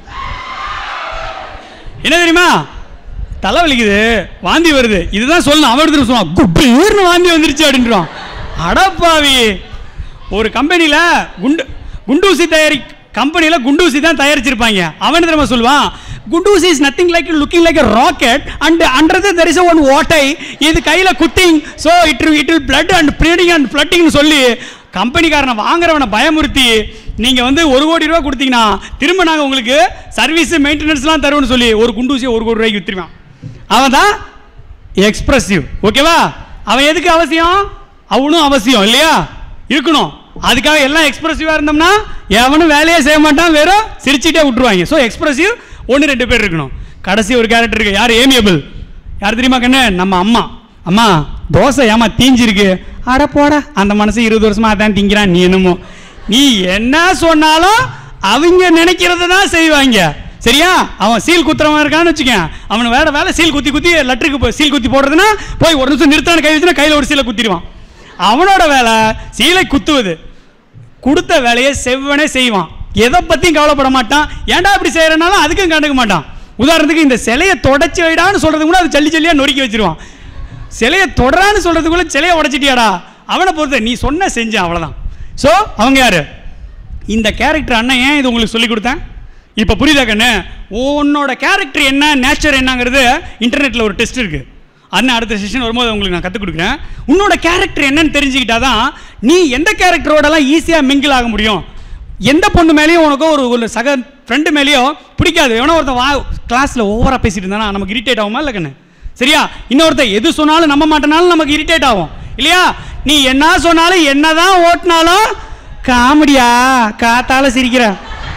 என்ன தெரியுமா தலை வலிக்குது வாந்தி வருது இதுதான் சொல்லணும் அவன் எடுத்துட்டு சொல்லுவான் குப்பீர்னு வாந்தி வந்துருச்சு அப்படின்றான் அடப்பாவி ஒரு கம்பெனியில் குண்டு குண்டூசி தயாரி கம்பெனியில் குண்டூசி தான் தயாரிச்சிருப்பாங்க அவன் என்ன தெரியுமா சொல்லுவான் குண்டூசி is nothing like looking like rocket and under there is one ஓட்டை இது கையில் குத்திங் so it it will blood and bleeding and ஃப்ளட்டிங்னு சொல்லி கம்பெனிக்காரனை வாங்குறவனை பயமுறுத்தி நீங்கள் வந்து ஒரு கோடி ரூபா கொடுத்தீங்கன்னா திரும்ப நாங்கள் உங்களுக்கு சர்வீஸ் மெயின்டெனன்ஸ்லாம் தருவோம்னு சொல்லி ஒரு குண்டூசியை ஒரு கோடி ரூபாய்க்கு விற்றுருவான் அவன் தான் எக்ஸ்பிரசிவ் ஓகேவா அவன் எதுக்கு அவசியம் அவனும் அவசியம் இல்லையா இருக்கணும் அதுக்காக எல்லாம் எக்ஸ்பிரசிவாக இருந்தோம்னா எவனும் வேலையே செய்ய மாட்டான் வெறும் சிரிச்சிட்டே விட்டுருவாங்க ஸோ எக்ஸ்பிரசிவ் ஒன்று ரெண்டு பேர் இருக்கணும் கடைசி ஒரு கேரக்டர் இருக்கு யார் ஏமியபிள் யார் தெரியுமா கண்ணு நம்ம அம்மா அம்மா தோசை ஏமா தீஞ்சிருக்கு அட போடா அந்த மனசு இருபது வருஷமா அதான் திங்கிறான் நீ என்னமோ நீ என்ன சொன்னாலும் அவங்க நினைக்கிறத தான் செய்வாங்க சரியா அவன் சீல் குத்துறவன் இருக்கான்னு வச்சுக்கேன் அவன் வேற வேலை சீல் குத்தி குத்தி லெட்டருக்கு போய் சீல் குத்தி போடுறதுன்னா போய் ஒரு நிமிஷம் நிறுத்தான கை வச்சுனா கையில் ஒரு சீலை குத்திடுவான் அவனோட வேலை சீலை குத்துவது கொடுத்த வேலையை செவ்வனே செய்வான் எதை பற்றியும் கவலைப்பட மாட்டான் ஏன்டா இப்படி செய்கிறனாலும் அதுக்கும் கண்டுக்க மாட்டான் உதாரணத்துக்கு இந்த சிலையை தொடச்சி வைடான்னு சொல்கிறது கூட அது சல்லி சல்லியாக நொறுக்கி வச்சிருவான் சிலையை தொடரான்னு சொல்கிறதுக்குள்ள சிலையை உடச்சிட்டியாடா அவனை பொறுத்த நீ சொன்ன செஞ்சேன் அவ்வளோதான் ஸோ அவங்க யாரு இந்த கேரக்டர் அண்ணன் ஏன் இது உங்களுக்கு சொல்லி கொடுத்தேன் இப்போ புரியுதா கண்ணு உன்னோட கேரக்டர் என்ன நேச்சர் என்னங்கிறது இன்டர்நெட்டில் ஒரு டெஸ்ட் இருக்குது அண்ணன் அடுத்த செஷன் வரும்போது உங்களுக்கு நான் கற்றுக் கொடுக்குறேன் உன்னோட கேரக்டர் என்னன்னு தெரிஞ்சுக்கிட்டா தான் நீ எந்த கேரக்டரோடலாம் ஈஸியாக மிங்கிள் ஆக முடியும் எந்த பொண்ணு மேலேயும் உனக்கோ ஒரு ஒரு சக ஃப்ரெண்டு மேலேயோ பிடிக்காது எவனோ ஒருத்தன் வா கிளாஸில் ஓவராக பேசிட்டு இருந்தானா நமக்கு இரிட்டேட் ஆகுமா இல்லை கண்ணு சரியா இன்னொருத்தன் எது சொன்னாலும் நம்ப மாட்டேனாலும் நமக்கு இரிட்டேட் ஆகும் இல்லையா நீ என்ன சொன்னாலும் என்னதான் ஓட்டினாலும் காமெடியா காத்தால சிரிக்கிற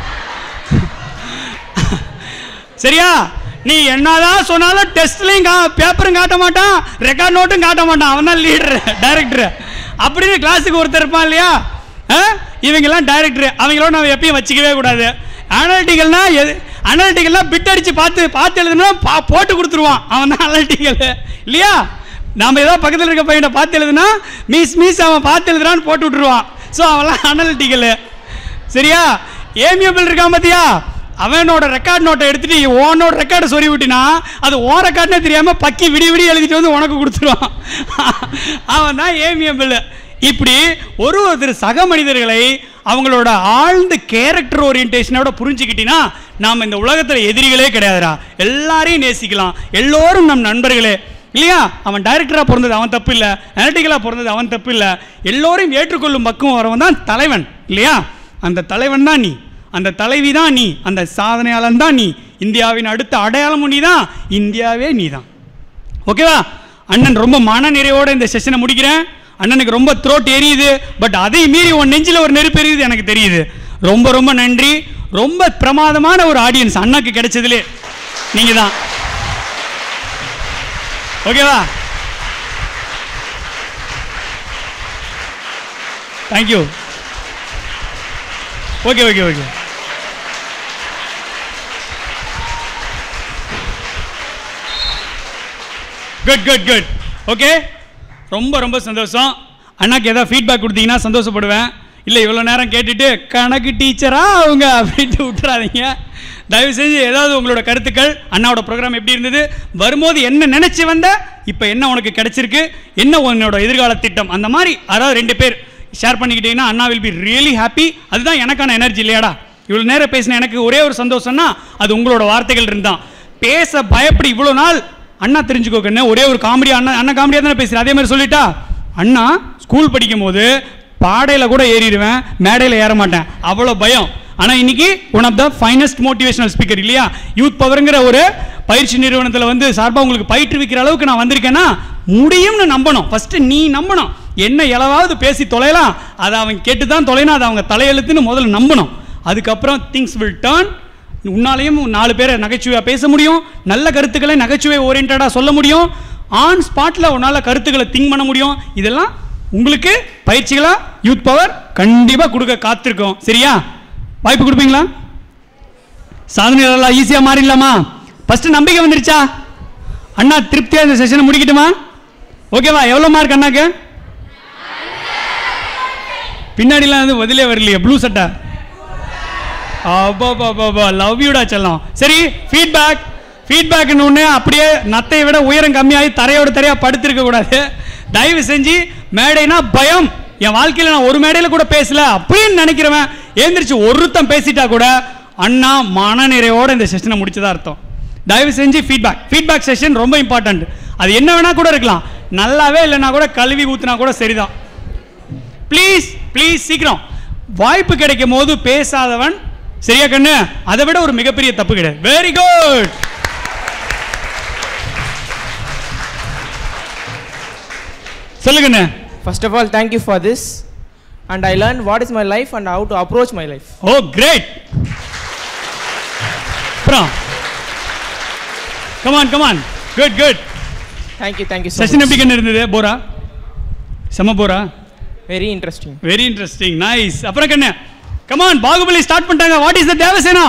சரியா நீ என்னதான் சொன்னாலும் டெஸ்ட்லையும் கா பேப்பரும் காட்ட மாட்டான் ரெக்கார்ட் நோட்டும் காட்ட மாட்டான் அவன் தான் லீடர் டைரக்டர் அப்படின்னு கிளாஸுக்கு ஒருத்தர் இருப்பான் இல்லையா ஆ? இவங்கெல்லாம் டைரக்டர் அவங்களோட நம்ம எப்பயும் வச்சுக்கவே கூடாது அனாலிட்டிக்கல்னா எது அனாலிட்டிக்கல்னா பிட் அடிச்சு பார்த்து பார்த்து எழுதுனா பா போட்டு கொடுத்துருவான் அவன் தான் அனாலிட்டிக்கல் இல்லையா நாம ஏதோ பக்கத்தில் இருக்க பையனை பார்த்து எழுதுனா மீஸ் மீஸ் அவன் பார்த்து எழுதுறான்னு போட்டு விட்டுருவான் ஸோ அவன்லாம் அனாலிட்டிக்கல் சரியா ஏமியபிள் இருக்கான் பாத்தியா அவனோட ரெக்கார்ட் நோட்டை எடுத்துட்டு உன்னோட ரெக்கார்டை சொல்லி விட்டினா அது ஓ ரெக்கார்ட்னே தெரியாம பக்கி விடி விடி எழுதிட்டு வந்து உனக்கு கொடுத்துருவான் அவன் தான் ஏமியபிள் இப்படி ஒரு ஒருத்தர் சக மனிதர்களை அவங்களோட ஆழ்ந்த கேரக்டர் ஓரியன்டேஷனோட புரிஞ்சுக்கிட்டினா நாம் இந்த உலகத்தில் எதிரிகளே கிடையாதுடா எல்லாரையும் நேசிக்கலாம் எல்லோரும் நம் நண்பர்களே இல்லையா அவன் டைரக்டராக பிறந்தது அவன் தப்பு இல்லை அனலிட்டிக்கலாக பிறந்தது அவன் தப்பு இல்லை எல்லோரையும் ஏற்றுக்கொள்ளும் பக்குவம் வரவன் தான் தலைவன் இல்லையா அந்த தலைவன் தான் நீ அந்த தலைவி தான் நீ அந்த சாதனையாளன் தான் நீ இந்தியாவின் அடுத்த அடையாளமும் நீ தான் இந்தியாவே நீ தான் ஓகேவா அண்ணன் ரொம்ப மன நிறைவோட இந்த செஷனை முடிக்கிறேன் அண்ணனுக்கு ரொம்ப த்ரோட் எரியுது பட் அதை மீறி உன் நெஞ்சில் ஒரு நெருப்பு எரியுது எனக்கு தெரியுது ரொம்ப ரொம்ப நன்றி ரொம்ப பிரமாதமான ஒரு ஆடியன்ஸ் அண்ணாக்கு கிடைச்சதுலே நீங்க தான் ஓகேவா thank you okay okay okay good good good okay ரொம்ப ரொம்ப சந்தோஷம் அண்ணாக்கு ஏதாவது ஃபீட்பேக் கொடுத்தீங்கன்னா சந்தோஷப்படுவேன் இல்லை இவ்வளோ நேரம் கேட்டுட்டு கணக்கு டீச்சரா அவங்க அப்படின்ட்டு விட்டுறாதீங்க தயவு செஞ்சு ஏதாவது உங்களோட கருத்துக்கள் அண்ணாவோட ப்ரோக்ராம் எப்படி இருந்தது வரும்போது என்ன நினச்சி வந்த இப்போ என்ன உனக்கு கிடைச்சிருக்கு என்ன உன்னோட எதிர்கால திட்டம் அந்த மாதிரி அதாவது ரெண்டு பேர் ஷேர் பண்ணிக்கிட்டீங்கன்னா அண்ணா வில் பி ரியலி ஹாப்பி அதுதான் எனக்கான எனர்ஜி இல்லையாடா இவ்வளோ நேரம் பேசின எனக்கு ஒரே ஒரு சந்தோஷம்னா அது உங்களோட வார்த்தைகள் இருந்தான் பேச பயப்படி இவ்வளோ நாள் அண்ணா தெரிஞ்சுக்கோ கண்ணு ஒரே ஒரு காமெடி அண்ணா அண்ணா காமெடியாக தானே பேசுகிறேன் அதே மாதிரி சொல்லிட்டா அண்ணா ஸ்கூல் படிக்கும் போது பாடையில் கூட ஏறிடுவேன் மேடையில் ஏற மாட்டேன் அவ்வளோ பயம் ஆனால் இன்னைக்கு one of the finest motivational speaker இல்லையா யூத் பவருங்கிற ஒரு பயிற்சி நிறுவனத்தில் வந்து சார்பாக உங்களுக்கு பயிற்றுவிக்கிற அளவுக்கு நான் வந்திருக்கேன்னா முடியும்னு நம்பணும் ஃபஸ்ட்டு நீ நம்பணும் என்ன எளவாவது பேசி தொலையலாம் அதை அவன் கேட்டு தான் தொலைனா அது அவங்க தலையெழுத்துன்னு முதல்ல நம்பணும் அதுக்கப்புறம் திங்ஸ் வில் டேர்ன் உன்னாலையும் நாலு பேரை நகைச்சுவையாக பேச முடியும் நல்ல கருத்துக்களை நகைச்சுவை ஓரியன்டாக சொல்ல முடியும் ஆன் ஸ்பாட்டில் உன்னால் கருத்துக்களை திங்க் பண்ண முடியும் இதெல்லாம் உங்களுக்கு பயிற்சிகளாக யூத் பவர் கண்டிப்பாக கொடுக்க காத்திருக்கோம் சரியா வாய்ப்பு கொடுப்பீங்களா சாதனையாளர்களாக ஈஸியாக மாறிடலாமா ஃபஸ்ட்டு நம்பிக்கை வந்துருச்சா அண்ணா திருப்தியாக இந்த செஷனை முடிக்கட்டுமா ஓகேவா எவ்வளோ மார்க் அண்ணாக்கு பின்னாடிலாம் வந்து பதிலே வரலையே ப்ளூ சட்டை அப்பா பாபா லவ் யூடா செல்லம் சரி ஃபீட்பேக் ஃபீட்பேக்னு ஒன்று அப்படியே நத்தையை விட உயரம் கம்மியாகி தரையோட தரையாக படுத்திருக்க கூடாது தயவு செஞ்சு மேடைனா பயம் என் வாழ்க்கையில் நான் ஒரு மேடையில் கூட பேசல அப்படின்னு நினைக்கிறவன் ஏந்திரிச்சு ஒருத்தன் பேசிட்டா கூட அண்ணா மனநிறைவோட இந்த செஷனை முடிச்சதா அர்த்தம் தயவு செஞ்சு ஃபீட்பேக் ஃபீட்பேக் செஷன் ரொம்ப இம்பார்ட்டன்ட் அது என்ன வேணா கூட இருக்கலாம் நல்லாவே இல்லைன்னா கூட கழுவி ஊத்துனா கூட சரிதான் ப்ளீஸ் ப்ளீஸ் சீக்கிரம் வாய்ப்பு கிடைக்கும் போது பேசாதவன் சரியா கண்ணு அதை விட ஒரு மிகப்பெரிய தப்பு கிடையாது வெரி குட் சொல்லுங்கண்ணே First of all, thank you for this. And I learned what is my life and how to approach my life. Oh great அப்புறம் come on come on good good Thank you, thank you so session எப்படி much. கண்ணு இருந்தது போரா செம போரா Very interesting. Very interesting nice அப்புறம் கண்ணு come on Baahubali start பண்ணிட்டாங்க what is the Devasena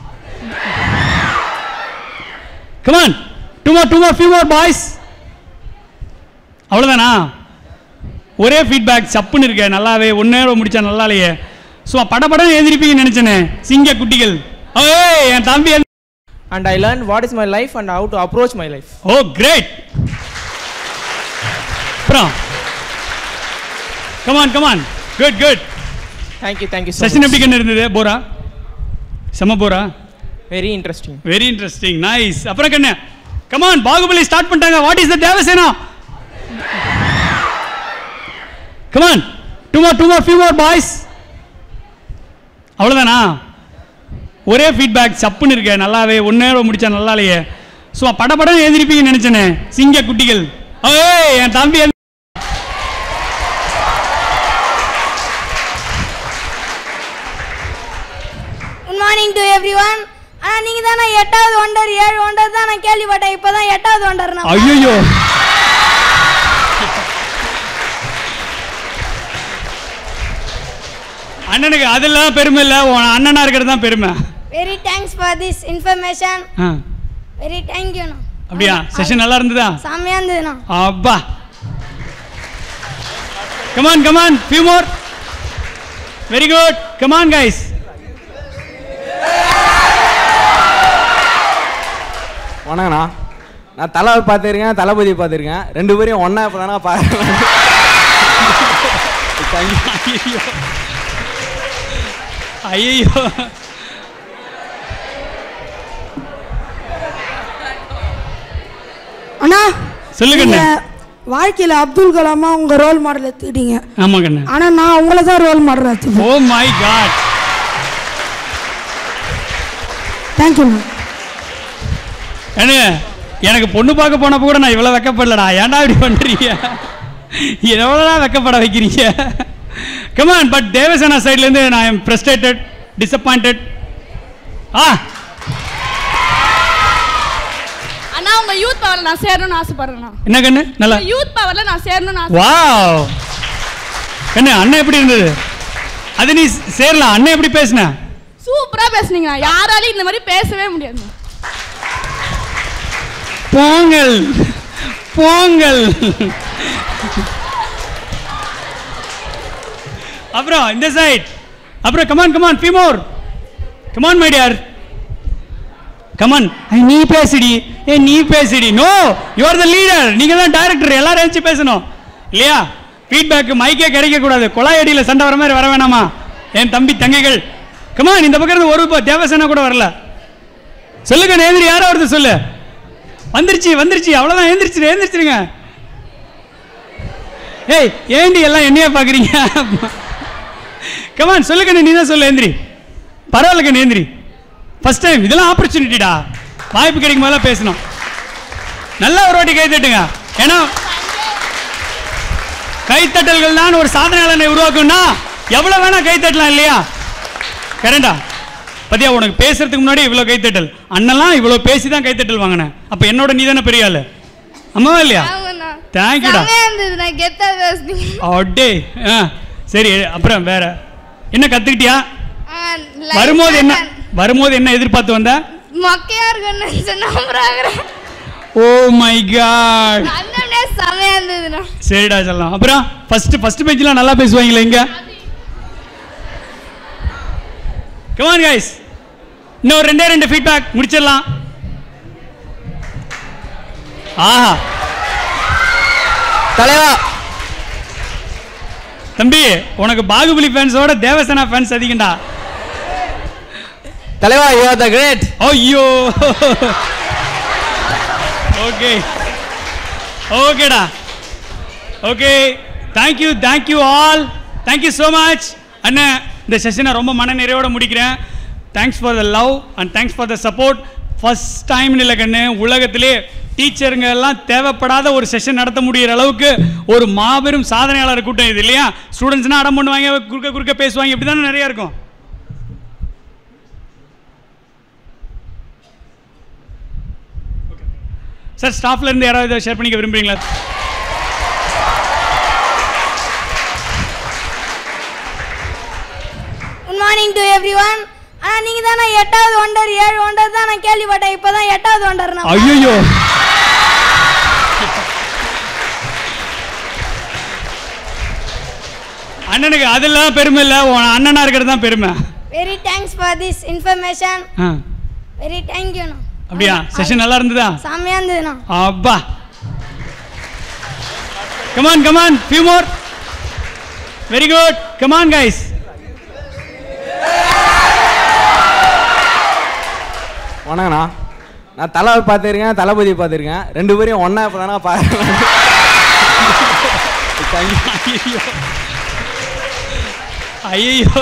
come on two more two more few more boys அவ்வளோதானா ஒரே ஃபீட்பேக் சப்புன்னு இருக்க நல்லாவே ஒன்னே முடிச்சா நல்லா இல்லையே ஸோ படபடம் எழுதிருப்பீங்கன்னு நினச்சேனே சிங்க குட்டிகள் ஏய் என் தம்பி எந்த- And I learned what is my life and how to approach my life. Oh great அப்புறம் come on come on good good Thank you, thank you so session எப்படி much. கண்ணு இருந்தது போரா செம போரா Very interesting. Very interesting nice அப்புறம் கண்ணு come on Baahubali start பண்ணிட்டாங்க what is the Devasena come on two more two more few more boys அவ்வளோதானா ஒரே ஃபீட்பேக் சப்புன்னு இருக்க நல்லாவே ஒன்னே முடிச்சா நல்லா இல்லையே ஸோ படபடம் எழுதிருப்பீங்கன்னு நினச்சேனே சிங்க குட்டிகள் ஏய் என் தம்பி எந்த- good morning to everyone ஆனால் நீங்கள் தானே எட்டாவது ஒண்டர் ஏழு ஒண்டர் தான் நான் கேள்விப்பட்டேன் இப்போ தான் எட்டாவது ஒண்டர் நான் ஐயோ அண்ணனுக்கு அதெல்லாம் பெருமை இல்லை உன் அண்ணனா இருக்கிறது தான் பெருமை very thanks for this information ஆ, வெரி தேங்க்யூண்ணா அப்படியா செஷன் நல்லா இருந்ததா செம்மையாக இருந்ததுண்ணா அப்பா come on come on few more very good come on guys வணக்கண்ணா நான் தலை பார்த்துருக்கேன் தளபதி பார்த்துருக்கேன் ரெண்டு பேரையும் ஒன்றா இப்போ தானே பார்க்குறேன் ஐயோ ஐயோ அண்ணா சொல்லுங்க நீங்க அண்ணே. வாழ்க்கையில அப்துல் கலாமா உங்க ரோல் மாடல் எடுத்துக்கிட்டீங்க ஆமா கண்ணு ஆனா நான் உங்களை தான் ரோல் மாடல் எடுத்துப்பேன் ஓ மை காட் தேங்க்யூண்ணா அண்ணு எனக்கு பொண்ணு பார்க்க போனப்போ கூட நான் இவ்வளோ வெக்கப்படலடா ஏன்டா இப்படி பண்ணுறீங்க எவ்வளோடா வெக்கப்பட வைக்கிறீங்க கமான் பட் தேவசேனா சைட்லேருந்து நான் எம் ஃப்ரஸ்ட்ரேட்டட் டிசப்பாயிண்டட் ஆ அண்ணா உங்க யூத் பவர்ல நான் சேரணும்னு ஆசைப்படுறேண்ணா என்ன கண்ணு நல்லா யூத் பவர்ல நான் சேரணும்னு ஆசை வாவ் கண்ணு அண்ணன் எப்படி இருந்தது அது நீ சேரலாம் அண்ணன் எப்படி பேசுன சூப்பரா பேசுனீங்க யாராலையும் இந்த மாதிரி பேசவே முடியாது போங்கல் போங்கல் அப்புறம் இந்த சைட் அப்புறம் come on come on few more come on my dear come on நீ பேசுடி ஏ நீ பேசுடி no you are the leader நீங்க தான் டைரக்டர் எல்லாரும் எழுந்து பேசணும் இல்லையா ஃபீட்பேக் மைக்கே கிடைக்க கூடாது குழாய் அடியில் சண்டை வர மாதிரி வர வேணாமா என் தம்பி தங்கைகள் கமான் இந்த பக்கம் இருந்து ஒரு ப- தேவசேனா கூட வரல சொல்லுங்க நேந்திரி யாரோ ஒருத்தர் சொல்லு வந்துருச்சு வந்துருச்சு அவ்வளோதான் எழுந்திரிச்சு எழுந்திரிச்சிருங்க ஏய் ஏண்டி எல்லாம் என்னைய பார்க்குறீங்க கமான் சொல்லு கண்ணு நீ தான் சொல்லு ஏந்திரி பரவாயில்ல கண்ணு ஏந்திரி ஃபர்ஸ்ட் டைம் இதெல்லாம் ஆப்பர்ச்சுனிட்டிடா வாய்ப்பு கிடைக்கும் போதெல்லாம் பேசணும் நல்லா ஒரு வாட்டி கை தட்டுங்க ஏன்னா கைத்தட்டல்கள் தான் ஒரு சாதனையாளனை உருவாக்கும்னா எவ்வளோ வேணா கை தட்டலாம் இல்லையா கரெண்டா பத்தியா உனக்கு பேசுறதுக்கு முன்னாடி இவ்வளோ கைத்தட்டல் அண்ணெல்லாம் இவ்வளோ பேசி தான் கைத்தட்டல் வாங்கினேன் அப்போ என்னோட நீ தானே பெரிய ஆளு அம்மாவா இல்லையா ஆமாண்ணா தேங்க்யூடா செமையா இருந்தது நான் கெத்தா பேசுனீங்க அடே ஆ சரி அப்புறம் வேற என்ன கத்துக்கிட்டியா ஆ, life வரும்போது என்ன தான் வரும்போது என்ன எதிர்பார்த்து வந்த மொக்கையா இருக்குன்னு நினைச்சு நம்புறாங்க ஓ மை காட் அந்த அப்படியே செமையா இருந்ததுண்ணா சரிடா சொல்லலாம் அப்புறம் ஃபர்ஸ்ட் ஃபர்ஸ்ட் பெஞ்சில் நல்லா பேசுவாங்களே இங்க கமான் கைஸ் இன்னும் ரெண்டே ரெண்டு ஃபீட்பேக் முடிச்சிடலாம் ஆஹா தலைவா தம்பி உனக்கு பாகுபலி ஃபேன்ஸோட தேவசேனா ஃபேன்ஸ் அதிகம்டா தலைவா யூ ஆர் த கிரேட் ஐயோ ஓகே ஓகேடா okay thank you thank you all thank you so much அண்ணன் இந்த செஷனை ரொம்ப மன நிறைவோட முடிக்கிறேன் thanks for the love and thanks for the support first time இல்லை கண்ணு உலகத்திலே டீச்சருங்க எல்லாம் தேவைப்படாத ஒரு செஷன் நடத்த முடியிற அளவுக்கு ஒரு மாபெரும் சாதனையாளர் கூட்டம் இது இல்லையா ஸ்டூடெண்ட்ஸ்னால் அடம் பண்ணுவாங்க குறுக்க குறுக்க பேசுவாங்க இப்படி தானே நிறையா இருக்கும் சார் ஸ்டாஃப்ல இருந்து யாராவது ஷேர் பண்ணிக்க விரும்புறீங்களா good morning to everyone ஆனா நீங்க தானே எட்டாவது ஒண்டர் ஏழு ஒண்டர் தான் நான் கேள்விப்பட்டேன் இப்பதான் எட்டாவது ஒண்டர் நான் ஐயோ அண்ணனுக்கு அதெல்லாம் பெருமை இல்லை உன் அண்ணனா இருக்கிறது தான் பெருமை very thanks for this information ஆ, வெரி தேங்க்யூண்ணா அப்படியா செஷன் நல்லா இருந்ததா செம்மையா இருந்ததுண்ணா அப்பா come on come on few more very good come on guys வணக்கண்ணா நான் தலை பார்த்துருக்கேன் தளபதி பார்த்துருக்கேன் ரெண்டு பேரையும் ஒன்றா இப்போ தானே பார்க்குறேன் ஐயோ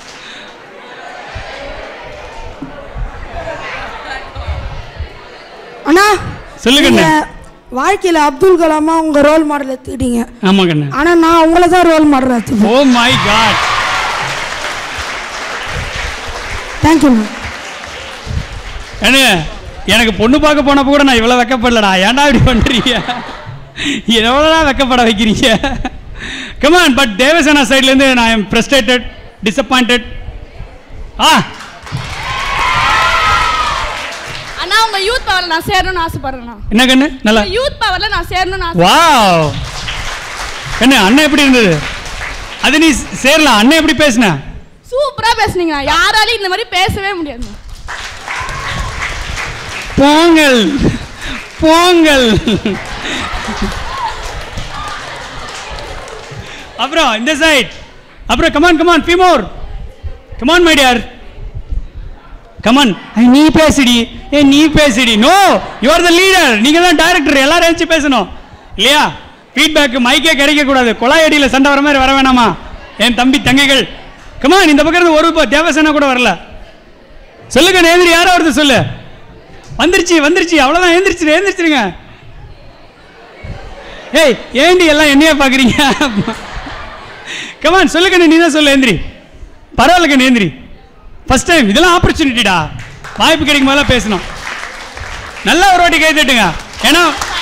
அண்ணா சொல்லுங்க நீங்க அண்ணே. வாழ்க்கையில அப்துல் கலாமா உங்க ரோல் மாடல் எடுத்துக்கிட்டீங்க ஆமா கண்ணு ஆனா நான் உங்களை தான் ரோல் மாடல் எடுத்துப்பேன் ஓ மை காட் தேங்க்யூண்ணா அண்ணு எனக்கு பொண்ணு பார்க்க போனப்போ கூட நான் இவ்வளோ வெக்கப்படலடா ஏன்டா இப்படி பண்ணுறீங்க எவ்வளோடா வெக்கப்பட வைக்கிறீங்க கமான் பட் தேவசேனா சைட்லேருந்து நான் எம் ஃப்ரஸ்ட்ரேட்டட் டிசப்பாயிண்டட் ஆ அண்ணா உங்க யூத் பவர்ல நான் சேரணும்னு ஆசைப்படுறேண்ணா என்ன கண்ணு நல்லா யூத் பவர்ல நான் சேரணும்னு ஆசை வாவ் கண்ணு அண்ணன் எப்படி இருந்தது அது நீ சேரலாம் அண்ணன் எப்படி பேசுன சூப்பரா பேசுனீங்க யாராலையும் இந்த மாதிரி பேசவே முடியாது போங்கல் போங்கல் அப்புறம் இந்த சைட் அப்புறம் come on come on few more come on my dear come on நீ பேசுடி ஏ நீ பேசுடி no you are the leader நீங்க தான் டைரக்டர் எல்லாரும் எழுந்து பேசணும் இல்லையா ஃபீட்பேக் மைக்கே கிடைக்க கூடாது குழாய் அடியில் சண்டை வர மாதிரி வர வேணாமா என் தம்பி தங்கைகள் கமான் இந்த பக்கம் இருந்து ஒரு ப- தேவசேனா கூட வரல சொல்லுங்க நேந்திரி யாரோ ஒருத்தர் சொல்லு வந்துருச்சு வந்துருச்சு அவ்வளோதான் எழுந்திரிச்சு எழுந்திரிச்சிருங்க ஏய் ஏண்டி எல்லாம் என்னைய பார்க்குறீங்க கமான் சொல்லு கண்ணு நீ தான் சொல்லு ஏந்திரி பரவாயில்ல கண்ணு ஏந்திரி ஃபர்ஸ்ட் டைம் இதெல்லாம் ஆப்பர்ச்சுனிட்டிடா வாய்ப்பு கிடைக்கும் போதெல்லாம் பேசணும் நல்லா ஒரு வாட்டி கை தட்டுங்க ஏன்னா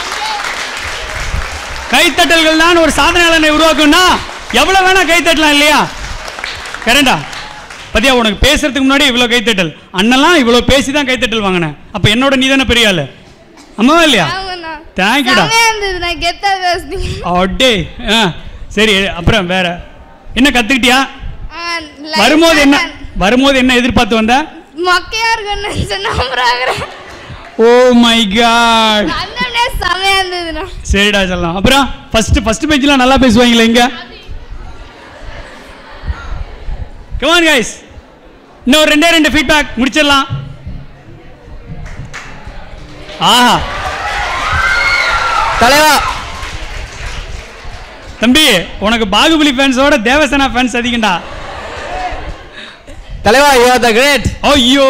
கைத்தட்டல்கள் தான் ஒரு சாதனையாளனை உருவாக்கும்னா எவ்வளோ வேணா கை தட்டலாம் இல்லையா கரெண்டா பத்தியா உனக்கு பேசுறதுக்கு முன்னாடி இவ்வளோ கைத்தட்டல் அண்ணெல்லாம் இவ்வளோ பேசி தான் கைத்தட்டல் வாங்கினேன் அப்போ என்னோட நீ தானே பெரிய ஆளு அம்மாவா இல்லையா ஆமாண்ணா தேங்க்யூடா செமையா இருந்தது நான் கெத்தா பேசுனீங்க அடே ஆ சரி அப்புறம் வேற என்ன கத்துக்கிட்டியா ஆ, life வரும்போது என்ன தான் வரும்போது என்ன எதிர்பார்த்து வந்த மொக்கையா இருக்குன்னு நினைச்சு நம்புறாங்க ஓ மை காட் அந்த அப்படியே செமையா இருந்ததுண்ணா சரிடா சொல்லலாம் அப்புறம் ஃபர்ஸ்ட் ஃபர்ஸ்ட் பெஞ்சில் நல்லா பேசுவாங்களே இங்க கமான் கைஸ் இன்னும் ரெண்டே ரெண்டு ஃபீட்பேக் முடிச்சிடலாம் ஆஹா தலைவா தம்பி உனக்கு பாகுபலி ஃபேன்ஸோட தேவசேனா ஃபேன்ஸ் அதிகம்டா தலைவா யூ ஆர் த கிரேட் ஐயோ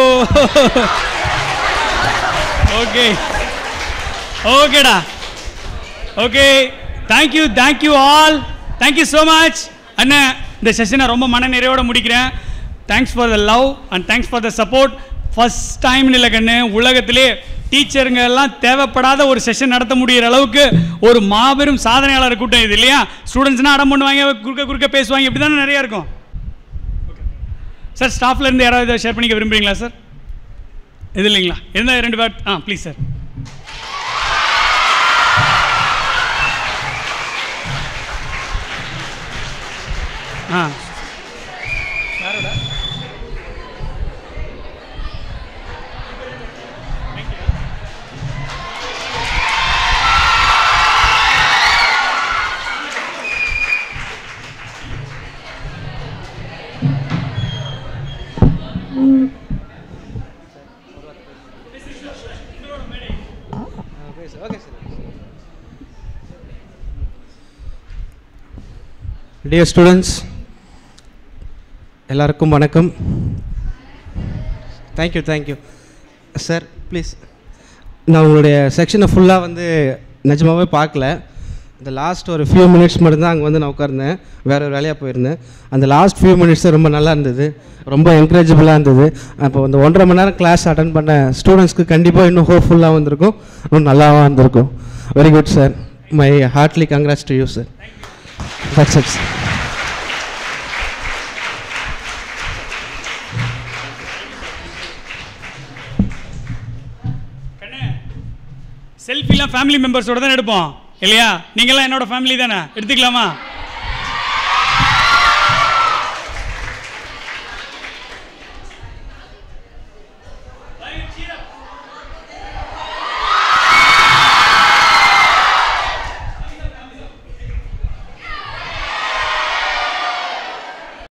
ஓகே ஓகேடா okay thank you thank you all thank you so much அண்ணன் இந்த செஷனை ரொம்ப மன நிறைவோட முடிக்கிறேன் thanks for the love and thanks for the support first time இல்லை கண்ணு உலகத்திலே டீச்சருங்க எல்லாம் தேவைப்படாத ஒரு செஷன் நடத்த முடியிற அளவுக்கு ஒரு மாபெரும் சாதனையாளர் கூட்டம் இது இல்லையா ஸ்டூடெண்ட்ஸ்னால் அடம் பண்ணுவாங்க குறுக்க குறுக்க பேசுவாங்க இப்படி தானே நிறையா இருக்கும் சார் ஸ்டாஃப்ல இருந்து யாராவது இதை ஷேர் பண்ணிக்க விரும்புறீங்களா சார் இது இல்லைங்களா எந்த ரெண்டு பேர் ஆ ப்ளீஸ் சார் ஆ டியர் ஸ்டூடெண்ட்ஸ் எல்லாருக்கும் வணக்கம் தேங்க்யூ தேங்க்யூ சார் ப்ளீஸ் நான் உங்களுடைய செக்ஷனை ஃபுல்லாக வந்து நிஜமாவே பார்க்கல இந்த லாஸ்ட் ஒரு ஃபியூ மினிட்ஸ் மட்டும்தான் அங்கே வந்து நான் உட்கார்ந்தேன் வேற ஒரு வேலையாக போயிருந்தேன் அந்த லாஸ்ட் ஃபியூ மினிட்ஸ் ரொம்ப நல்லா இருந்தது ரொம்ப என்கரேஜபிளாக இருந்தது அப்போ இந்த ஒன்றரை மணி நேரம் கிளாஸ் அட்டன் பண்ண ஸ்டூடெண்ட்ஸ்க்கு கண்டிப்பாக இன்னும் ஹோப்ஃபுல்லாக வந்திருக்கும் இன்னும் நல்லாவும் இருந்திருக்கும் very good sir my heartly congrats to you sir that's it செல்ஃபிலாம் ஃபேமிலி மெம்பர்ஸோட தான் எடுப்போம் இல்லையா நீங்களாம் என்னோட ஃபேமிலி தானே எடுத்துக்கலாமா